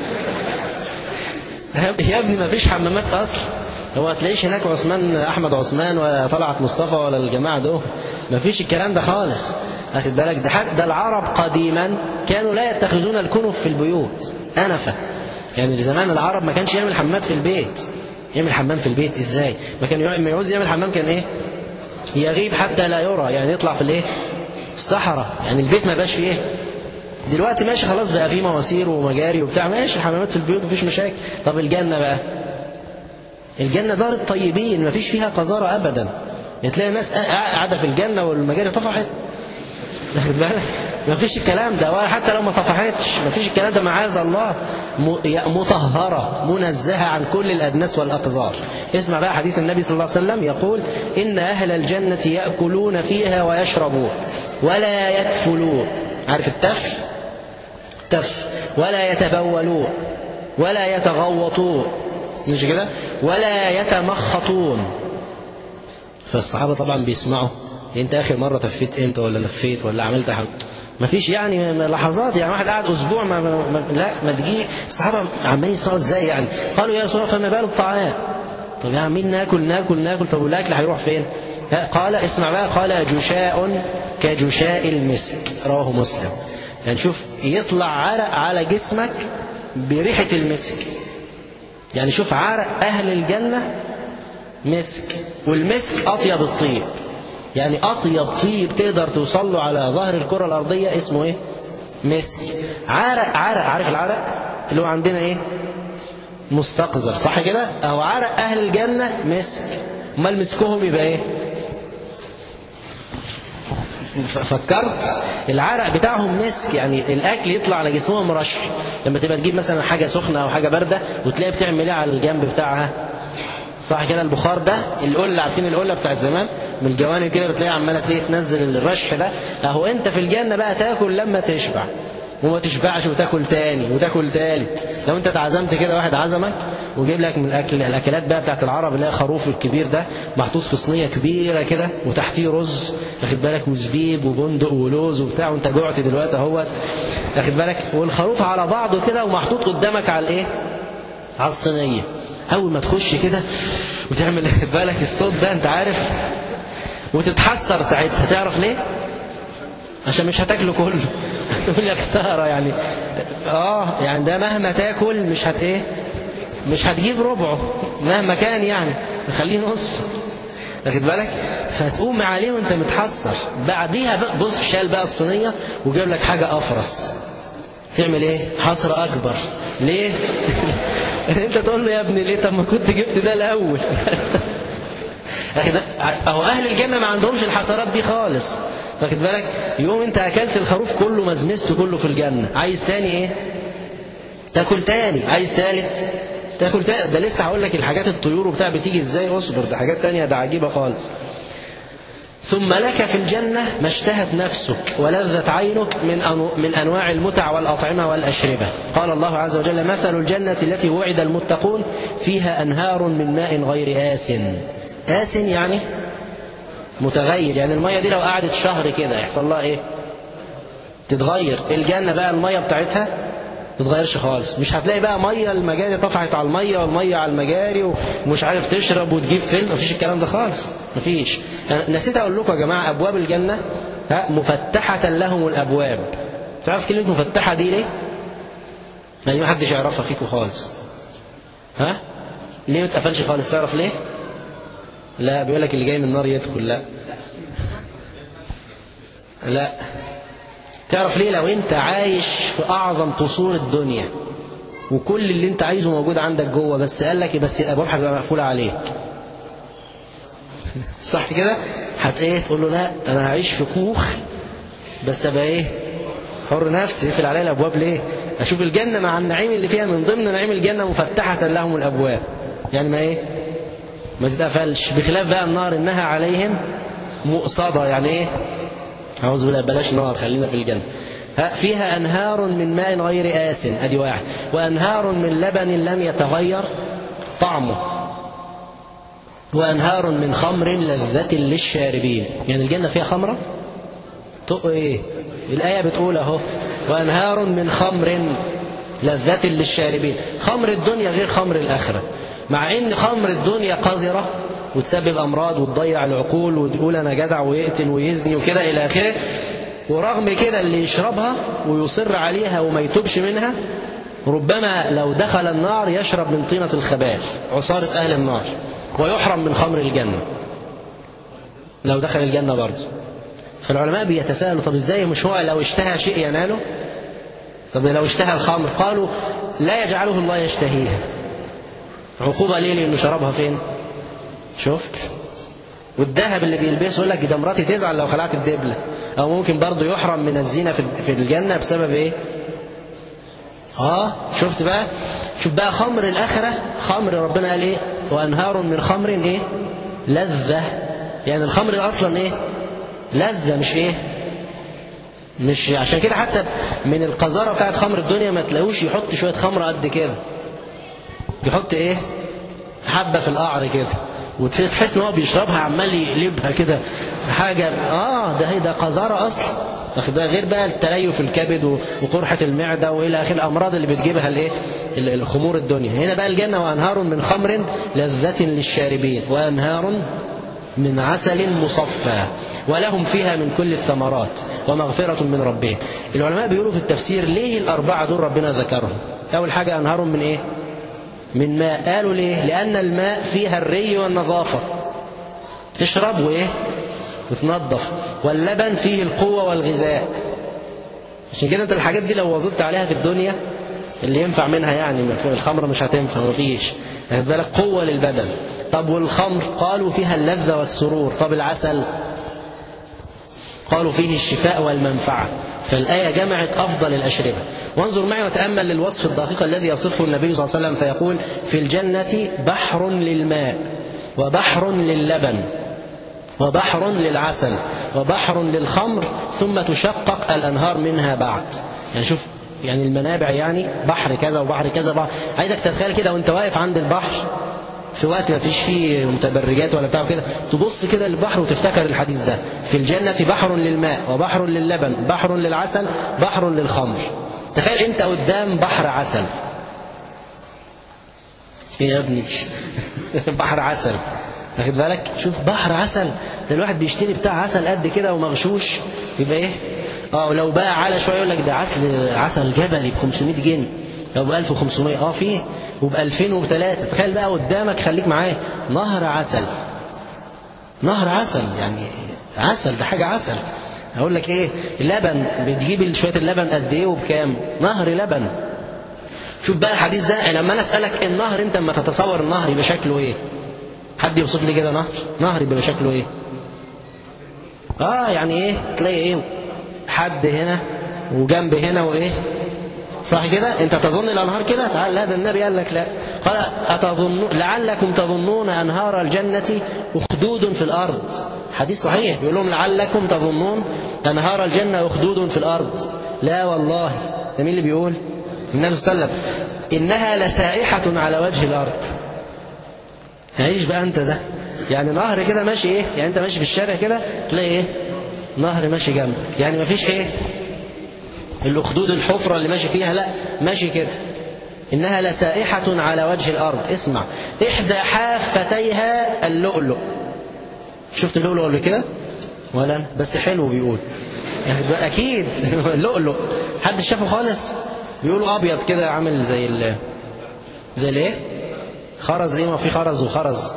يا ابني ما فيش حمامات اصلا هو هتلاقيش هناك عثمان احمد عثمان وطلعت مصطفى ولا الجماعه دول ما فيش الكلام ده خالص واخد بالك ده حتى العرب قديما كانوا لا يتخذون الكنف في البيوت انفه يعني زمان العرب ما كانش يعمل حمام في البيت يعمل حمام في البيت ازاي ما كان ما يعوز يعمل حمام كان ايه يغيب حتى لا يرى يعني يطلع في الايه الصحراء يعني البيت ما بقاش فيه ايه دلوقتي ماشي خلاص بقى فيه مواسير ومجاري وبتاع ماشي حمامات في البيوت مفيش مشاكل طب الجنه بقى الجنة دار الطيبين ما فيش فيها قذارة أبدا تلاقي ناس قاعدة في الجنة والمجاري طفحت واخد بالك ما فيش الكلام ده ولا حتى لو ما طفحتش ما فيش الكلام ده معاذ الله مطهرة منزهة عن كل الأدناس والأقذار اسمع بقى حديث النبي صلى الله عليه وسلم يقول إن أهل الجنة يأكلون فيها ويشربون ولا يتفلون عارف التفل تف ولا يتبولون ولا يتغوطون مش كده ولا يتمخطون فالصحابة طبعا بيسمعوا انت اخر مرة تفيت امتى ولا لفيت ولا عملت حاجة ما فيش يعني لحظات يعني واحد قاعد اسبوع ما, ما, ما لا ما تجي الصحابة عمالين يسمعوا ازاي يعني قالوا يا رسول الله فما بال الطعام طب يا عمين ناكل ناكل ناكل طب والاكل هيروح فين قال اسمع بقى قال جشاء كجشاء المسك رواه مسلم يعني شوف يطلع عرق على جسمك بريحة المسك يعني شوف عرق أهل الجنة مسك والمسك أطيب الطيب يعني أطيب طيب تقدر توصل له على ظهر الكرة الأرضية اسمه إيه مسك عرق عرق عارف العرق اللي هو عندنا إيه مستقذر صح كده أو عرق أهل الجنة مسك امال مسكهم يبقى إيه فكرت العرق بتاعهم مسك يعني الاكل يطلع على جسمهم مرشح لما تبقى تجيب مثلا حاجه سخنه او حاجه بارده وتلاقي بتعمل ايه على الجنب بتاعها صح كده البخار ده القله عارفين القله بتاعت زمان من الجوانب كده بتلاقي عماله تلاقي تنزل الرشح ده اهو انت في الجنه بقى تاكل لما تشبع وما تشبعش وتاكل تاني وتاكل تالت لو انت اتعزمت كده واحد عزمك وجيب لك من الاكل الاكلات بقى بتاعت العرب اللي هي خروف الكبير ده محطوط في صينيه كبيره كده وتحتيه رز واخد بالك وزبيب وبندق ولوز وبتاع وانت جوعت دلوقتي اهوت واخد بالك والخروف على بعضه كده ومحطوط قدامك على الايه على الصينيه اول ما تخش كده وتعمل واخد بالك الصوت ده انت عارف وتتحسر ساعتها تعرف ليه عشان مش هتاكله كله تقول يا خساره يعني اه يعني ده مهما تاكل مش هت ايه مش هتجيب ربعه مهما كان يعني خليه نص واخد بالك فتقوم عليه وانت متحسر بعديها بقى بص شال بقى الصينيه وجاب لك حاجه افرس تعمل ايه حسره اكبر ليه انت تقول له يا ابني ليه طب ما كنت جبت ده الاول اهو اهل الجنه ما عندهمش الحسرات دي خالص واخد بالك يوم انت اكلت الخروف كله مزمزته كله في الجنه عايز تاني ايه تاكل تاني عايز تالت تاكل تاني ده لسه هقول لك الحاجات الطيور وبتاع بتيجي ازاي اصبر ده حاجات تانية ده عجيبه خالص ثم لك في الجنة ما اشتهت نفسك ولذت عينك من أنو من أنواع المتع والأطعمة والأشربة قال الله عز وجل مثل الجنة التي وعد المتقون فيها أنهار من ماء غير آس آس يعني متغير يعني المية دي لو قعدت شهر كده يحصل لها ايه تتغير الجنة بقى المية بتاعتها تتغيرش خالص مش هتلاقي بقى مية المجاري طفحت على المية والمية على المجاري ومش عارف تشرب وتجيب فيلم مفيش الكلام ده خالص مفيش يعني نسيت اقول لكم يا جماعة ابواب الجنة ها مفتحة لهم الابواب تعرف كلمة مفتحة دي ليه يعني ما حدش يعرفها فيكم خالص ها ليه ما تقفلش خالص تعرف ليه لا بيقول لك اللي جاي من النار يدخل لا لا تعرف ليه لو انت عايش في اعظم قصور الدنيا وكل اللي انت عايزه موجود عندك جوه بس قال لك بس الابواب هتبقى مقفوله عليك صح كده هت ايه تقول له لا انا هعيش في كوخ بس ابقى ايه حر نفسي يقفل عليا الابواب ليه اشوف الجنه مع النعيم اللي فيها من ضمن نعيم الجنه مفتحه لهم الابواب يعني ما ايه ما تتقفلش بخلاف بقى النار انها عليهم مؤصده يعني ايه اعوذ بالله بلاش نار خلينا في الجنه فيها انهار من ماء غير آس ادي واحد وانهار من لبن لم يتغير طعمه وانهار من خمر لذة للشاربين يعني الجنه فيها خمره تق ايه الايه بتقول اهو وانهار من خمر لذة للشاربين خمر الدنيا غير خمر الاخره مع ان خمر الدنيا قذرة وتسبب امراض وتضيع العقول وتقول انا جدع ويقتل ويزني وكده الى اخره ورغم كده اللي يشربها ويصر عليها وما يتوبش منها ربما لو دخل النار يشرب من طينة الخبال عصارة أهل النار ويحرم من خمر الجنة لو دخل الجنة برضه فالعلماء بيتساءلوا طب ازاي مش هو لو اشتهى شيء يناله طب لو اشتهى الخمر قالوا لا يجعله الله يشتهيها عقوبة ليه لأنه شربها فين شفت والذهب اللي بيلبسه يقول لك ده مراتي تزعل لو خلعت الدبلة أو ممكن برضه يحرم من الزينة في الجنة بسبب إيه اه شفت بقى شوف بقى خمر الآخرة خمر ربنا قال إيه وأنهار من خمر إيه لذة يعني الخمر أصلا إيه لذة مش إيه مش عشان كده حتى من القذارة بتاعت خمر الدنيا ما تلاقوش يحط شوية خمر قد كده يحط ايه حبة في القعر كده وتحس ان هو بيشربها عمال يقلبها كده حاجة اه ده ده قذارة اصلا ده غير بقى التليف الكبد وقرحة المعدة والى اخر الامراض اللي بتجيبها الايه الخمور الدنيا هنا بقى الجنة وانهار من خمر لذة للشاربين وانهار من عسل مصفى ولهم فيها من كل الثمرات ومغفرة من ربهم العلماء بيقولوا في التفسير ليه الأربعة دول ربنا ذكرهم أول حاجة أنهار من إيه من ماء قالوا ليه لأن الماء فيها الري والنظافة تشرب وإيه وتنظف واللبن فيه القوة والغذاء عشان كده انت الحاجات دي لو وظبت عليها في الدنيا اللي ينفع منها يعني الخمر مش هتنفع مفيش يعني بالك قوة للبدن طب والخمر قالوا فيها اللذة والسرور طب العسل قالوا فيه الشفاء والمنفعة فالآية جمعت أفضل الأشربة وانظر معي وتأمل للوصف الدقيق الذي يصفه النبي صلى الله عليه وسلم فيقول في الجنة بحر للماء وبحر للبن وبحر للعسل وبحر للخمر ثم تشقق الأنهار منها بعد يعني شوف يعني المنابع يعني بحر كذا وبحر كذا بحر عايزك تتخيل كده وانت واقف عند البحر في وقت ما فيش فيه متبرجات ولا بتاع كده تبص كده للبحر وتفتكر الحديث ده في الجنة بحر للماء وبحر للبن بحر للعسل بحر للخمر تخيل انت قدام بحر عسل ايه يا ابني بحر عسل واخد بالك شوف بحر عسل ده الواحد بيشتري بتاع عسل قد كده ومغشوش يبقى ايه اه ولو بقى على شويه يقول لك ده عسل عسل جبلي ب 500 جنيه لو ب 1500 اه فيه وب 2000 وب 3 تخيل بقى قدامك خليك معايا نهر عسل نهر عسل يعني عسل ده حاجه عسل اقول لك ايه اللبن بتجيب شويه اللبن قد ايه وبكام نهر لبن شوف بقى الحديث ده لما انا اسالك النهر انت لما تتصور النهر يبقى شكله ايه حد يوصف لي كده نهر نهر يبقى شكله ايه اه يعني ايه تلاقي ايه حد هنا وجنب هنا وايه صح كده انت تظن الانهار كده تعال لا ده النبي قال لك لا قال أتظن لعلكم تظنون انهار الجنه اخدود في الارض حديث صحيح بيقول لهم لعلكم تظنون انهار الجنه اخدود في الارض لا والله ده مين اللي بيقول النبي صلى الله عليه وسلم انها لسائحه على وجه الارض عيش بقى انت ده يعني نهر كده ماشي ايه يعني انت ماشي في الشارع كده تلاقي ايه نهر ماشي جنبك يعني مفيش ايه الاخدود الحفرة اللي ماشي فيها لا ماشي كده إنها لسائحة على وجه الأرض اسمع إحدى حافتيها اللؤلؤ شفت اللؤلؤ قبل كده ولا بس حلو بيقول يعني أكيد لؤلؤ حد شافه خالص بيقولوا أبيض كده عامل زي ال زي الايه خرز ايه ما في خرز وخرز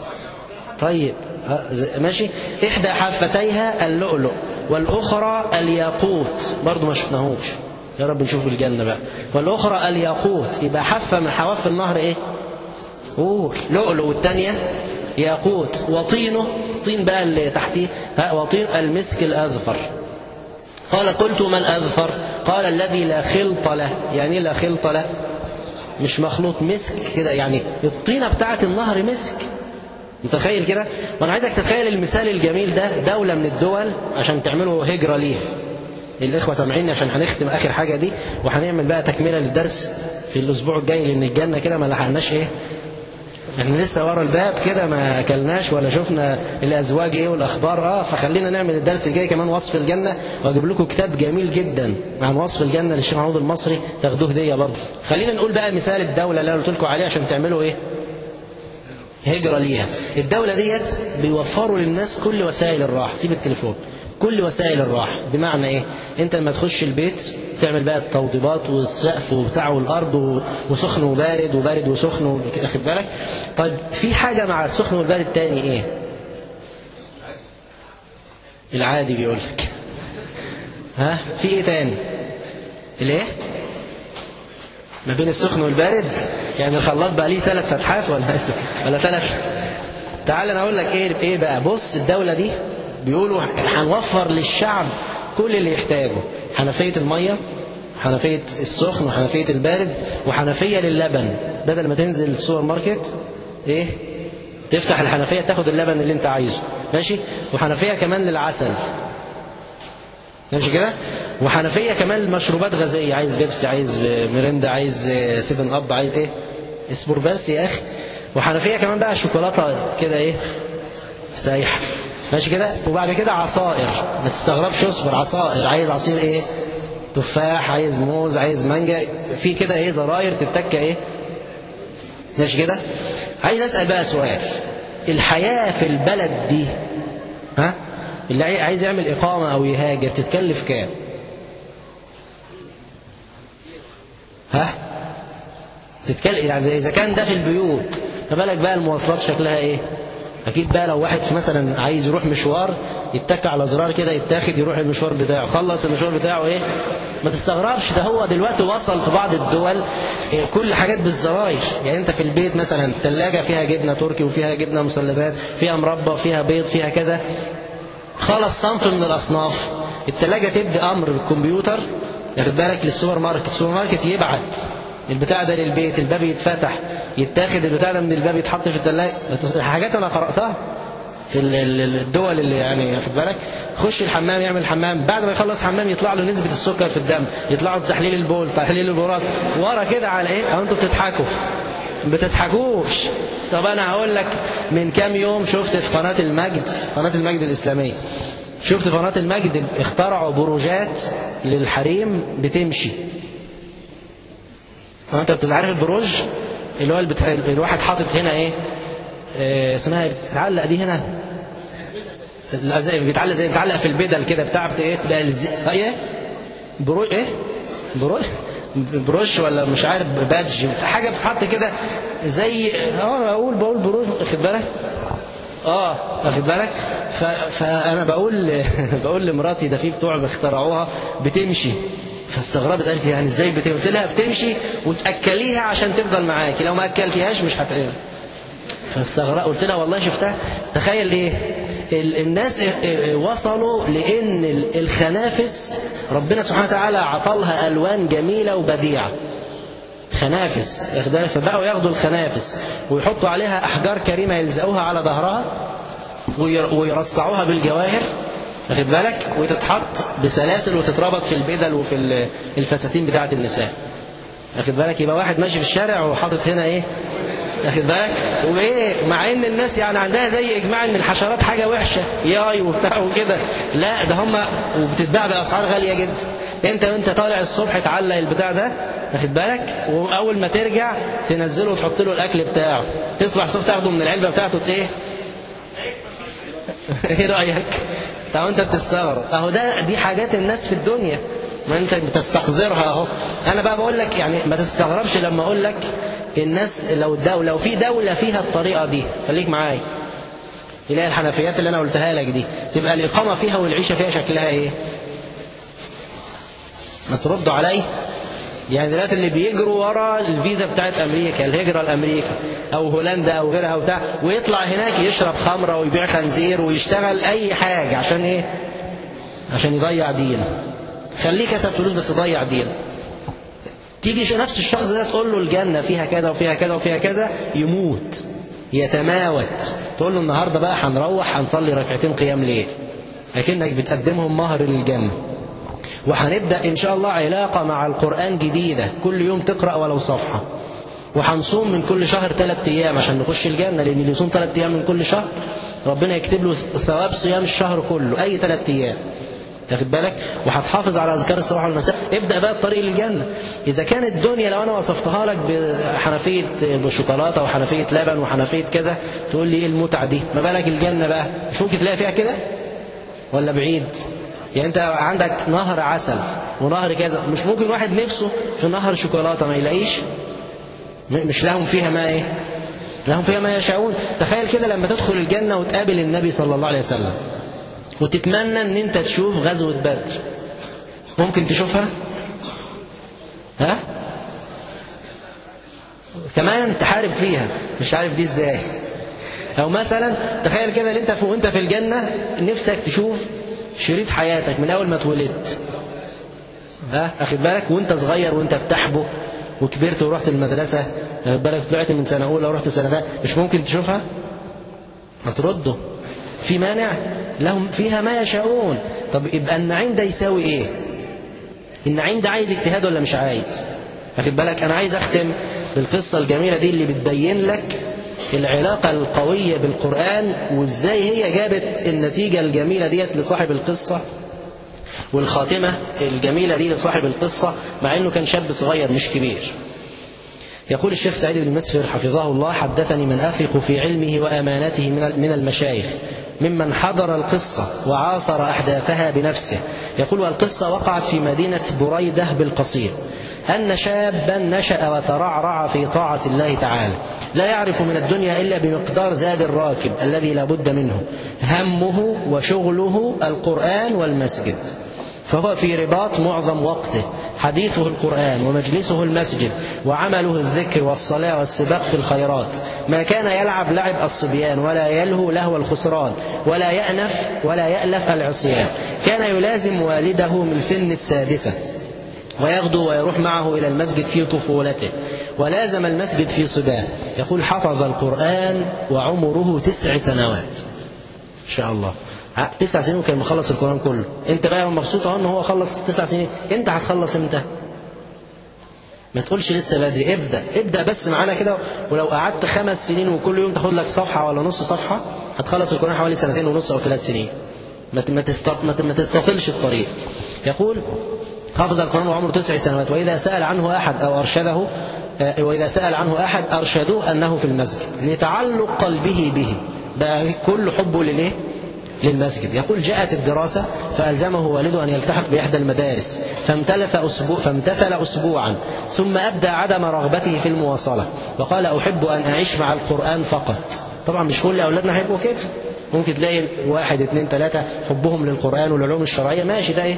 طيب ماشي إحدى حافتيها اللؤلؤ والأخرى الياقوت برضو ما شفناهوش يا رب نشوف الجنة بقى والأخرى الياقوت يبقى حافة من حواف النهر إيه قول لؤلؤ والثانية ياقوت وطينه طين بقى اللي تحتيه وطين المسك الأذفر قال قلت ما الأذفر قال الذي لا خلط له يعني لا خلط له مش مخلوط مسك كده يعني الطينة بتاعت النهر مسك متخيل كده وانا عايزك تتخيل المثال الجميل ده دولة من الدول عشان تعملوا هجرة ليها الإخوة سامعيني عشان هنختم آخر حاجة دي وهنعمل بقى تكملة للدرس في الأسبوع الجاي لأن الجنة كده ما لحقناش إيه احنا لسه ورا الباب كده ما اكلناش ولا شفنا الازواج ايه والاخبار اه فخلينا نعمل الدرس الجاي كمان وصف الجنه واجيب لكم كتاب جميل جدا عن وصف الجنه للشيخ محمود المصري تاخدوه هديه برضه خلينا نقول بقى مثال الدوله اللي انا قلت لكم عليه عشان تعملوا ايه هجرة ليها الدولة ديت بيوفروا للناس كل وسائل الراحة سيب التليفون كل وسائل الراحة بمعنى ايه انت لما تخش البيت تعمل بقى التوضيبات والسقف وبتاع والارض وسخن وبارد وبارد وسخن واخد بالك طيب في حاجة مع السخن والبارد تاني ايه العادي بيقول لك ها في ايه تاني الايه ما بين السخن والبارد يعني الخلاط بقى ليه ثلاث فتحات ولا ولا ثلاث تعال انا اقول لك ايه ايه بقى بص الدوله دي بيقولوا هنوفر للشعب كل اللي يحتاجه حنفيه الميه حنفيه السخن وحنفيه البارد وحنفيه للبن بدل ما تنزل السوبر ماركت ايه تفتح الحنفيه تاخد اللبن اللي انت عايزه ماشي وحنفيه كمان للعسل ماشي كده وحنفية كمان مشروبات غازية عايز بيبسي عايز ميريندا عايز سيفن اب عايز ايه اصبر بس يا اخي وحنفية كمان بقى شوكولاتة كده ايه سايحة ماشي كده وبعد كده عصائر ما تستغربش اصبر عصائر عايز عصير ايه تفاح عايز موز عايز مانجا في كده ايه زراير تتكى ايه ماشي كده عايز اسال بقى سؤال الحياه في البلد دي ها اللي عايز يعمل إقامة أو يهاجر تتكلف كام ها تتكلم يعني إذا كان ده في البيوت ما بالك بقى المواصلات شكلها إيه أكيد بقى لو واحد مثلا عايز يروح مشوار يتك على زرار كده يتاخد يروح المشوار بتاعه خلص المشوار بتاعه إيه ما تستغربش ده هو دلوقتي وصل في بعض الدول إيه كل حاجات بالزراير يعني انت في البيت مثلا الثلاجه فيها جبنه تركي وفيها جبنه مثلثات فيها مربى فيها بيض فيها كذا خلص صنف من الاصناف الثلاجه تدي امر بالكمبيوتر ياخد بالك للسوبر ماركت السوبر ماركت يبعت البتاع ده للبيت الباب يتفتح يتاخد البتاع ده من الباب يتحط في الثلاجه حاجات انا قراتها في الدول اللي يعني واخد بالك خش الحمام يعمل حمام بعد ما يخلص حمام يطلع له نسبة السكر في الدم يطلع له تحليل البول تحليل البراز ورا كده على ايه او انتوا بتضحكوا بتضحكوش طب انا هقول لك من كام يوم شفت في قناة المجد قناة المجد الإسلامية شفت في قناة المجد اخترعوا بروجات للحريم بتمشي انت بتعرف البروج اللي هو البت... الواحد حاطط هنا ايه اه اسمها بتتعلق دي هنا بيتعلق زي بيتعلق في البدل كده بتاع ايه تبقى الز... ايه برو ايه برو بروش ولا مش عارف بادج حاجه بتتحط كده زي اه بقول بقول بروش واخد بالك اه واخد بالك ف... فانا بقول بقول لمراتي ده في بتوع اخترعوها بتمشي فاستغربت قالت يعني ازاي بتمشي قلت لها بتمشي وتاكليها عشان تفضل معاكي لو ما اكلتيهاش مش هتعمل فاستغربت قلت لها والله شفتها تخيل ايه الناس وصلوا لان الخنافس ربنا سبحانه وتعالى عطلها الوان جميله وبديعه خنافس فبقوا ياخدوا الخنافس ويحطوا عليها احجار كريمه يلزقوها على ظهرها ويرصعوها بالجواهر واخد بالك وتتحط بسلاسل وتتربط في البدل وفي الفساتين بتاعه النساء واخد بالك يبقى واحد ماشي في الشارع وحاطط هنا ايه واخد بالك وايه مع ان الناس يعني عندها زي اجماع ان الحشرات حاجه وحشه ياي وبتاع وكده لا ده هم وبتتباع باسعار غاليه جدا انت وانت طالع الصبح تعلق البتاع ده واخد بالك واول ما ترجع تنزله وتحط له الاكل بتاعه تصبح الصبح تاخده من العلبه بتاعته ايه ايه رايك طب انت بتستغرب اهو ده دي حاجات الناس في الدنيا ما انت بتستقذرها اهو انا بقى بقول لك يعني ما تستغربش لما اقول لك الناس لو الدولة لو في دولة فيها الطريقة دي خليك معايا تلاقي الحنفيات اللي انا قلتها لك دي تبقى الإقامة فيها والعيشة فيها شكلها ايه ما تردوا علي يعني دلوقتي اللي بيجروا ورا الفيزا بتاعت امريكا الهجرة لامريكا او هولندا او غيرها او بتاع ويطلع هناك يشرب خمرة ويبيع خنزير ويشتغل اي حاجة عشان ايه عشان يضيع دينه خليه كسب فلوس بس يضيع دينه تيجي نفس الشخص ده تقول له الجنة فيها كذا وفيها كذا وفيها كذا يموت يتماوت تقول له النهاردة بقى هنروح هنصلي ركعتين قيام ليل لكنك بتقدمهم مهر للجنة وهنبدأ إن شاء الله علاقة مع القرآن جديدة كل يوم تقرأ ولو صفحة وهنصوم من كل شهر ثلاث أيام عشان نخش الجنة لأن اللي يصوم ثلاث أيام من كل شهر ربنا يكتب له ثواب صيام الشهر كله أي ثلاث أيام واخد بالك وهتحافظ على اذكار الصباح والمساء ابدا بقى الطريق للجنه اذا كانت الدنيا لو انا وصفتها لك بحنفيه شوكولاته وحنفيه لبن وحنفيه كذا تقول لي ايه المتعه دي ما بالك الجنه بقى مش ممكن تلاقي فيها كده ولا بعيد يعني انت عندك نهر عسل ونهر كذا مش ممكن واحد نفسه في نهر شوكولاته ما يلاقيش مش لهم فيها ما ايه لهم فيها ما يشاءون تخيل كده لما تدخل الجنه وتقابل النبي صلى الله عليه وسلم وتتمنى ان انت تشوف غزوة بدر ممكن تشوفها ها كمان تحارب فيها مش عارف دي ازاي او مثلا تخيل كده ان انت في وانت في الجنة نفسك تشوف شريط حياتك من اول ما اتولدت ها اخد بالك وانت صغير وانت بتحبه وكبرت ورحت المدرسة بالك طلعت من سنة أولى ورحت سنة ثانيه مش ممكن تشوفها ما ترده في مانع لهم فيها ما يشاءون طب يبقى النعيم ده يساوي ايه النعيم ده عايز اجتهاد ولا مش عايز واخد بالك انا عايز اختم بالقصة الجميلة دي اللي بتبين لك العلاقة القوية بالقرآن وازاي هي جابت النتيجة الجميلة ديت لصاحب القصة والخاتمة الجميلة دي لصاحب القصة مع انه كان شاب صغير مش كبير يقول الشيخ سعيد بن مسفر حفظه الله حدثني من أثق في علمه وأمانته من المشايخ ممن حضر القصة وعاصر أحداثها بنفسه يقول والقصة وقعت في مدينة بريدة بالقصير أن شابا نشأ وترعرع في طاعة الله تعالى لا يعرف من الدنيا إلا بمقدار زاد الراكب الذي لا بد منه همه وشغله القرآن والمسجد فهو في رباط معظم وقته حديثه القرآن ومجلسه المسجد وعمله الذكر والصلاة والسباق في الخيرات ما كان يلعب لعب الصبيان ولا يلهو لهو الخسران ولا يأنف ولا يألف العصيان كان يلازم والده من سن السادسة ويغدو ويروح معه إلى المسجد في طفولته ولازم المسجد في صباه يقول حفظ القرآن وعمره تسع سنوات إن شاء الله تسع سنين وكان مخلص القرآن كله انت بقى مبسوط اهو ان هو خلص تسع سنين انت هتخلص امتى ما تقولش لسه بدري ابدأ ابدأ بس معانا كده ولو قعدت خمس سنين وكل يوم تاخد لك صفحة ولا نص صفحة هتخلص القرآن حوالي سنتين ونص أو ثلاث سنين ما تستطلش الطريق يقول حافظ القرآن وعمره تسع سنوات وإذا سأل عنه أحد أو أرشده وإذا سأل عنه أحد أرشدوه أنه في المسجد لتعلق قلبه به بقى كل حبه للإيه للمسجد يقول جاءت الدراسة فألزمه والده أن يلتحق بإحدى المدارس فامتلث أسبوع فامتثل أسبوعا ثم أبدى عدم رغبته في المواصلة وقال أحب أن أعيش مع القرآن فقط طبعا مش كل أولادنا هيبقوا كده ممكن تلاقي واحد اثنين ثلاثة حبهم للقرآن والعلوم الشرعية ماشي ده ايه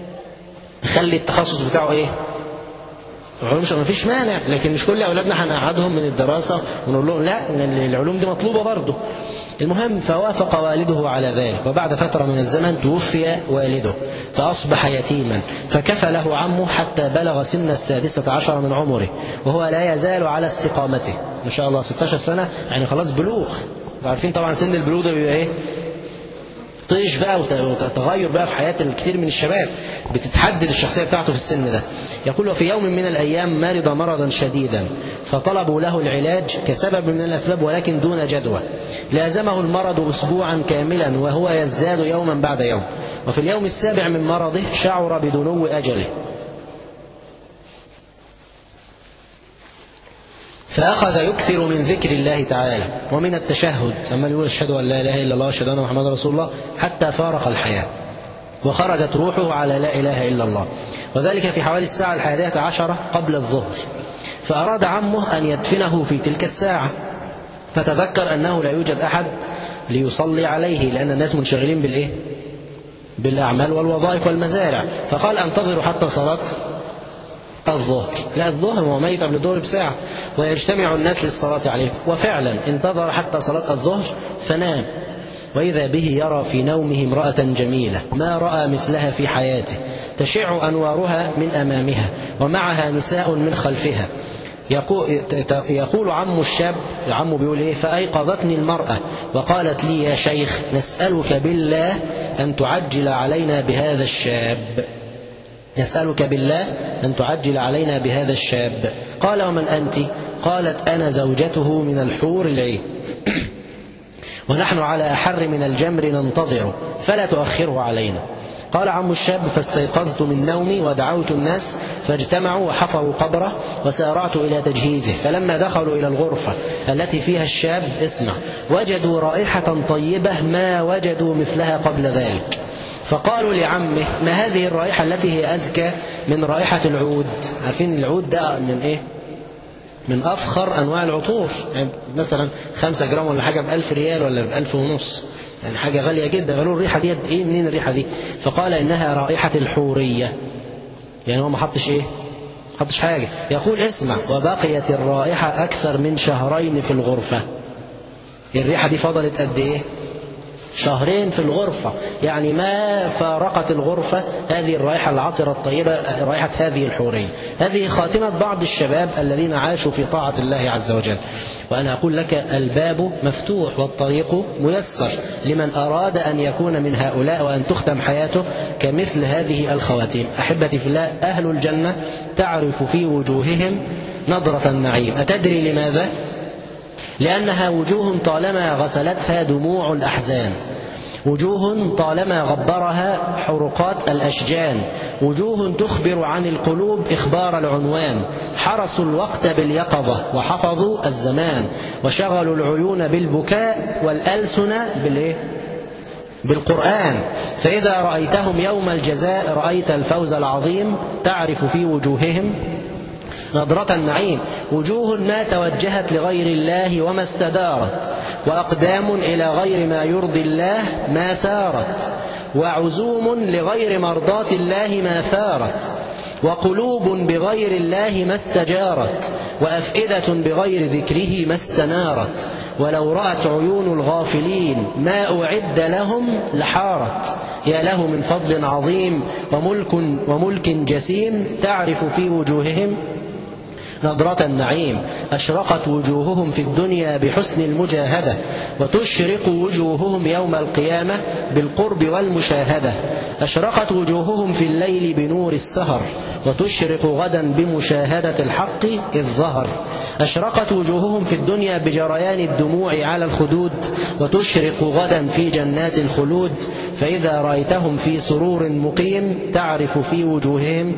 خلي التخصص بتاعه ايه العلوم ما فيش مانع لكن مش كل أولادنا هنقعدهم من الدراسة ونقول لهم لا العلوم دي مطلوبة برضه المهم فوافق والده على ذلك وبعد فترة من الزمن توفي والده فأصبح يتيما فكفى له عمه حتى بلغ سن السادسة عشر من عمره وهو لا يزال على استقامته ما شاء الله 16 سنة يعني خلاص بلوغ عارفين طبعا سن البلوغ ده بيبقى ايه طيش بقى وتغير بقى في حياة الكثير من الشباب بتتحدد الشخصية بتاعته في السن ده يقول وفي يوم من الأيام مرض مرضا شديدا فطلبوا له العلاج كسبب من الأسباب ولكن دون جدوى لازمه المرض أسبوعا كاملا وهو يزداد يوما بعد يوم وفي اليوم السابع من مرضه شعر بدنو أجله فأخذ يكثر من ذكر الله تعالى ومن التشهد أما يقول أشهد أن لا إله إلا الله أشهد أن محمد رسول الله حتى فارق الحياة وخرجت روحه على لا إله إلا الله وذلك في حوالي الساعة الحادية عشرة قبل الظهر فأراد عمه أن يدفنه في تلك الساعة فتذكر أنه لا يوجد أحد ليصلي عليه لأن الناس منشغلين بالإيه؟ بالأعمال والوظائف والمزارع فقال أنتظر حتى صلاة الظهر لا الظهر هو ميت قبل الظهر بساعة ويجتمع الناس للصلاة عليه وفعلا انتظر حتى صلاة الظهر فنام وإذا به يرى في نومه امرأة جميلة ما رأى مثلها في حياته تشع أنوارها من أمامها ومعها نساء من خلفها يقول, يقول عم الشاب عمه بيقول ايه فأيقظتني المرأة وقالت لي يا شيخ نسألك بالله أن تعجل علينا بهذا الشاب نسألك بالله أن تعجل علينا بهذا الشاب قال ومن أنت قالت أنا زوجته من الحور العين ونحن على أحر من الجمر ننتظر فلا تؤخره علينا قال عم الشاب فاستيقظت من نومي ودعوت الناس فاجتمعوا وحفروا قبره وسارعت إلى تجهيزه فلما دخلوا إلى الغرفة التي فيها الشاب اسمع وجدوا رائحة طيبة ما وجدوا مثلها قبل ذلك فقالوا لعمه ما هذه الرائحة التي هي أزكى من رائحة العود عارفين العود ده من إيه من أفخر أنواع العطور يعني مثلا خمسة جرام ولا حاجة بألف ريال ولا بألف ونص يعني حاجة غالية جدا قالوا الريحة دي إيه منين الريحة دي فقال إنها رائحة الحورية يعني هو ما حطش إيه حطش حاجة يقول اسمع وبقيت الرائحة أكثر من شهرين في الغرفة الريحة دي فضلت قد إيه شهرين في الغرفة يعني ما فارقت الغرفة هذه الرائحة العطرة الطيبة رائحة هذه الحورية هذه خاتمة بعض الشباب الذين عاشوا في طاعة الله عز وجل وأنا أقول لك الباب مفتوح والطريق ميسر لمن أراد أن يكون من هؤلاء وأن تختم حياته كمثل هذه الخواتيم أحبتي في الله أهل الجنة تعرف في وجوههم نظرة النعيم أتدري لماذا؟ لأنها وجوه طالما غسلتها دموع الأحزان وجوه طالما غبرها حرقات الأشجان وجوه تخبر عن القلوب إخبار العنوان حرسوا الوقت باليقظة وحفظوا الزمان وشغلوا العيون بالبكاء والألسن بالإيه؟ بالقرآن فإذا رأيتهم يوم الجزاء رأيت الفوز العظيم تعرف في وجوههم نظرة النعيم وجوه ما توجهت لغير الله وما استدارت وأقدام إلى غير ما يرضي الله ما سارت وعزوم لغير مرضاة الله ما ثارت وقلوب بغير الله ما استجارت وأفئدة بغير ذكره ما استنارت ولو رأت عيون الغافلين ما أعد لهم لحارت يا له من فضل عظيم وملك, وملك جسيم تعرف في وجوههم نظرة النعيم أشرقت وجوههم في الدنيا بحسن المجاهدة وتشرق وجوههم يوم القيامة بالقرب والمشاهدة أشرقت وجوههم في الليل بنور السهر وتشرق غدا بمشاهدة الحق إذ ظهر أشرقت وجوههم في الدنيا بجريان الدموع على الخدود وتشرق غدا في جنات الخلود فإذا رأيتهم في سرور مقيم تعرف في وجوههم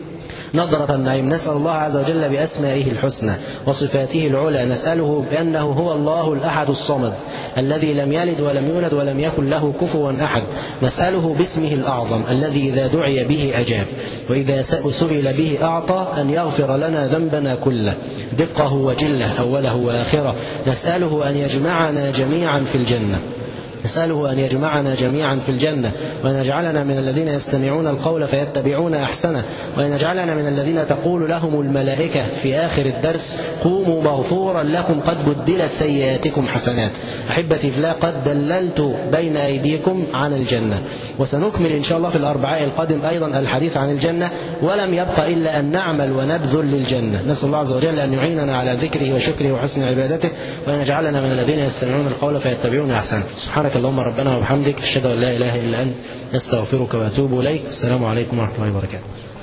نظرة النعيم نسأل الله عز وجل بأسمائه الحسنى وصفاته العلى نسأله بأنه هو الله الأحد الصمد الذي لم يلد ولم يولد ولم يكن له كفوا أحد نسأله باسمه الأعظم الذي إذا دعي به أجاب وإذا سئل به أعطى أن يغفر لنا ذنبنا كله دقه وجله أوله وآخره نسأله أن يجمعنا جميعا في الجنة نسأله أن يجمعنا جميعا في الجنة وأن يجعلنا من الذين يستمعون القول فيتبعون أحسنه وأن يجعلنا من الذين تقول لهم الملائكة في آخر الدرس قوموا مغفورا لكم قد بدلت سيئاتكم حسنات أحبتي في الله قد دللت بين أيديكم عن الجنة وسنكمل إن شاء الله في الأربعاء القادم أيضا الحديث عن الجنة ولم يبقى إلا أن نعمل ونبذل للجنة نسأل الله عز وجل أن يعيننا على ذكره وشكره وحسن عبادته وأن يجعلنا من الذين يستمعون القول فيتبعون أحسنه سبحانك اللهم ربنا وبحمدك أشهد أن لا إله إلا أنت نستغفرك وأتوب إليك السلام عليكم ورحمة الله وبركاته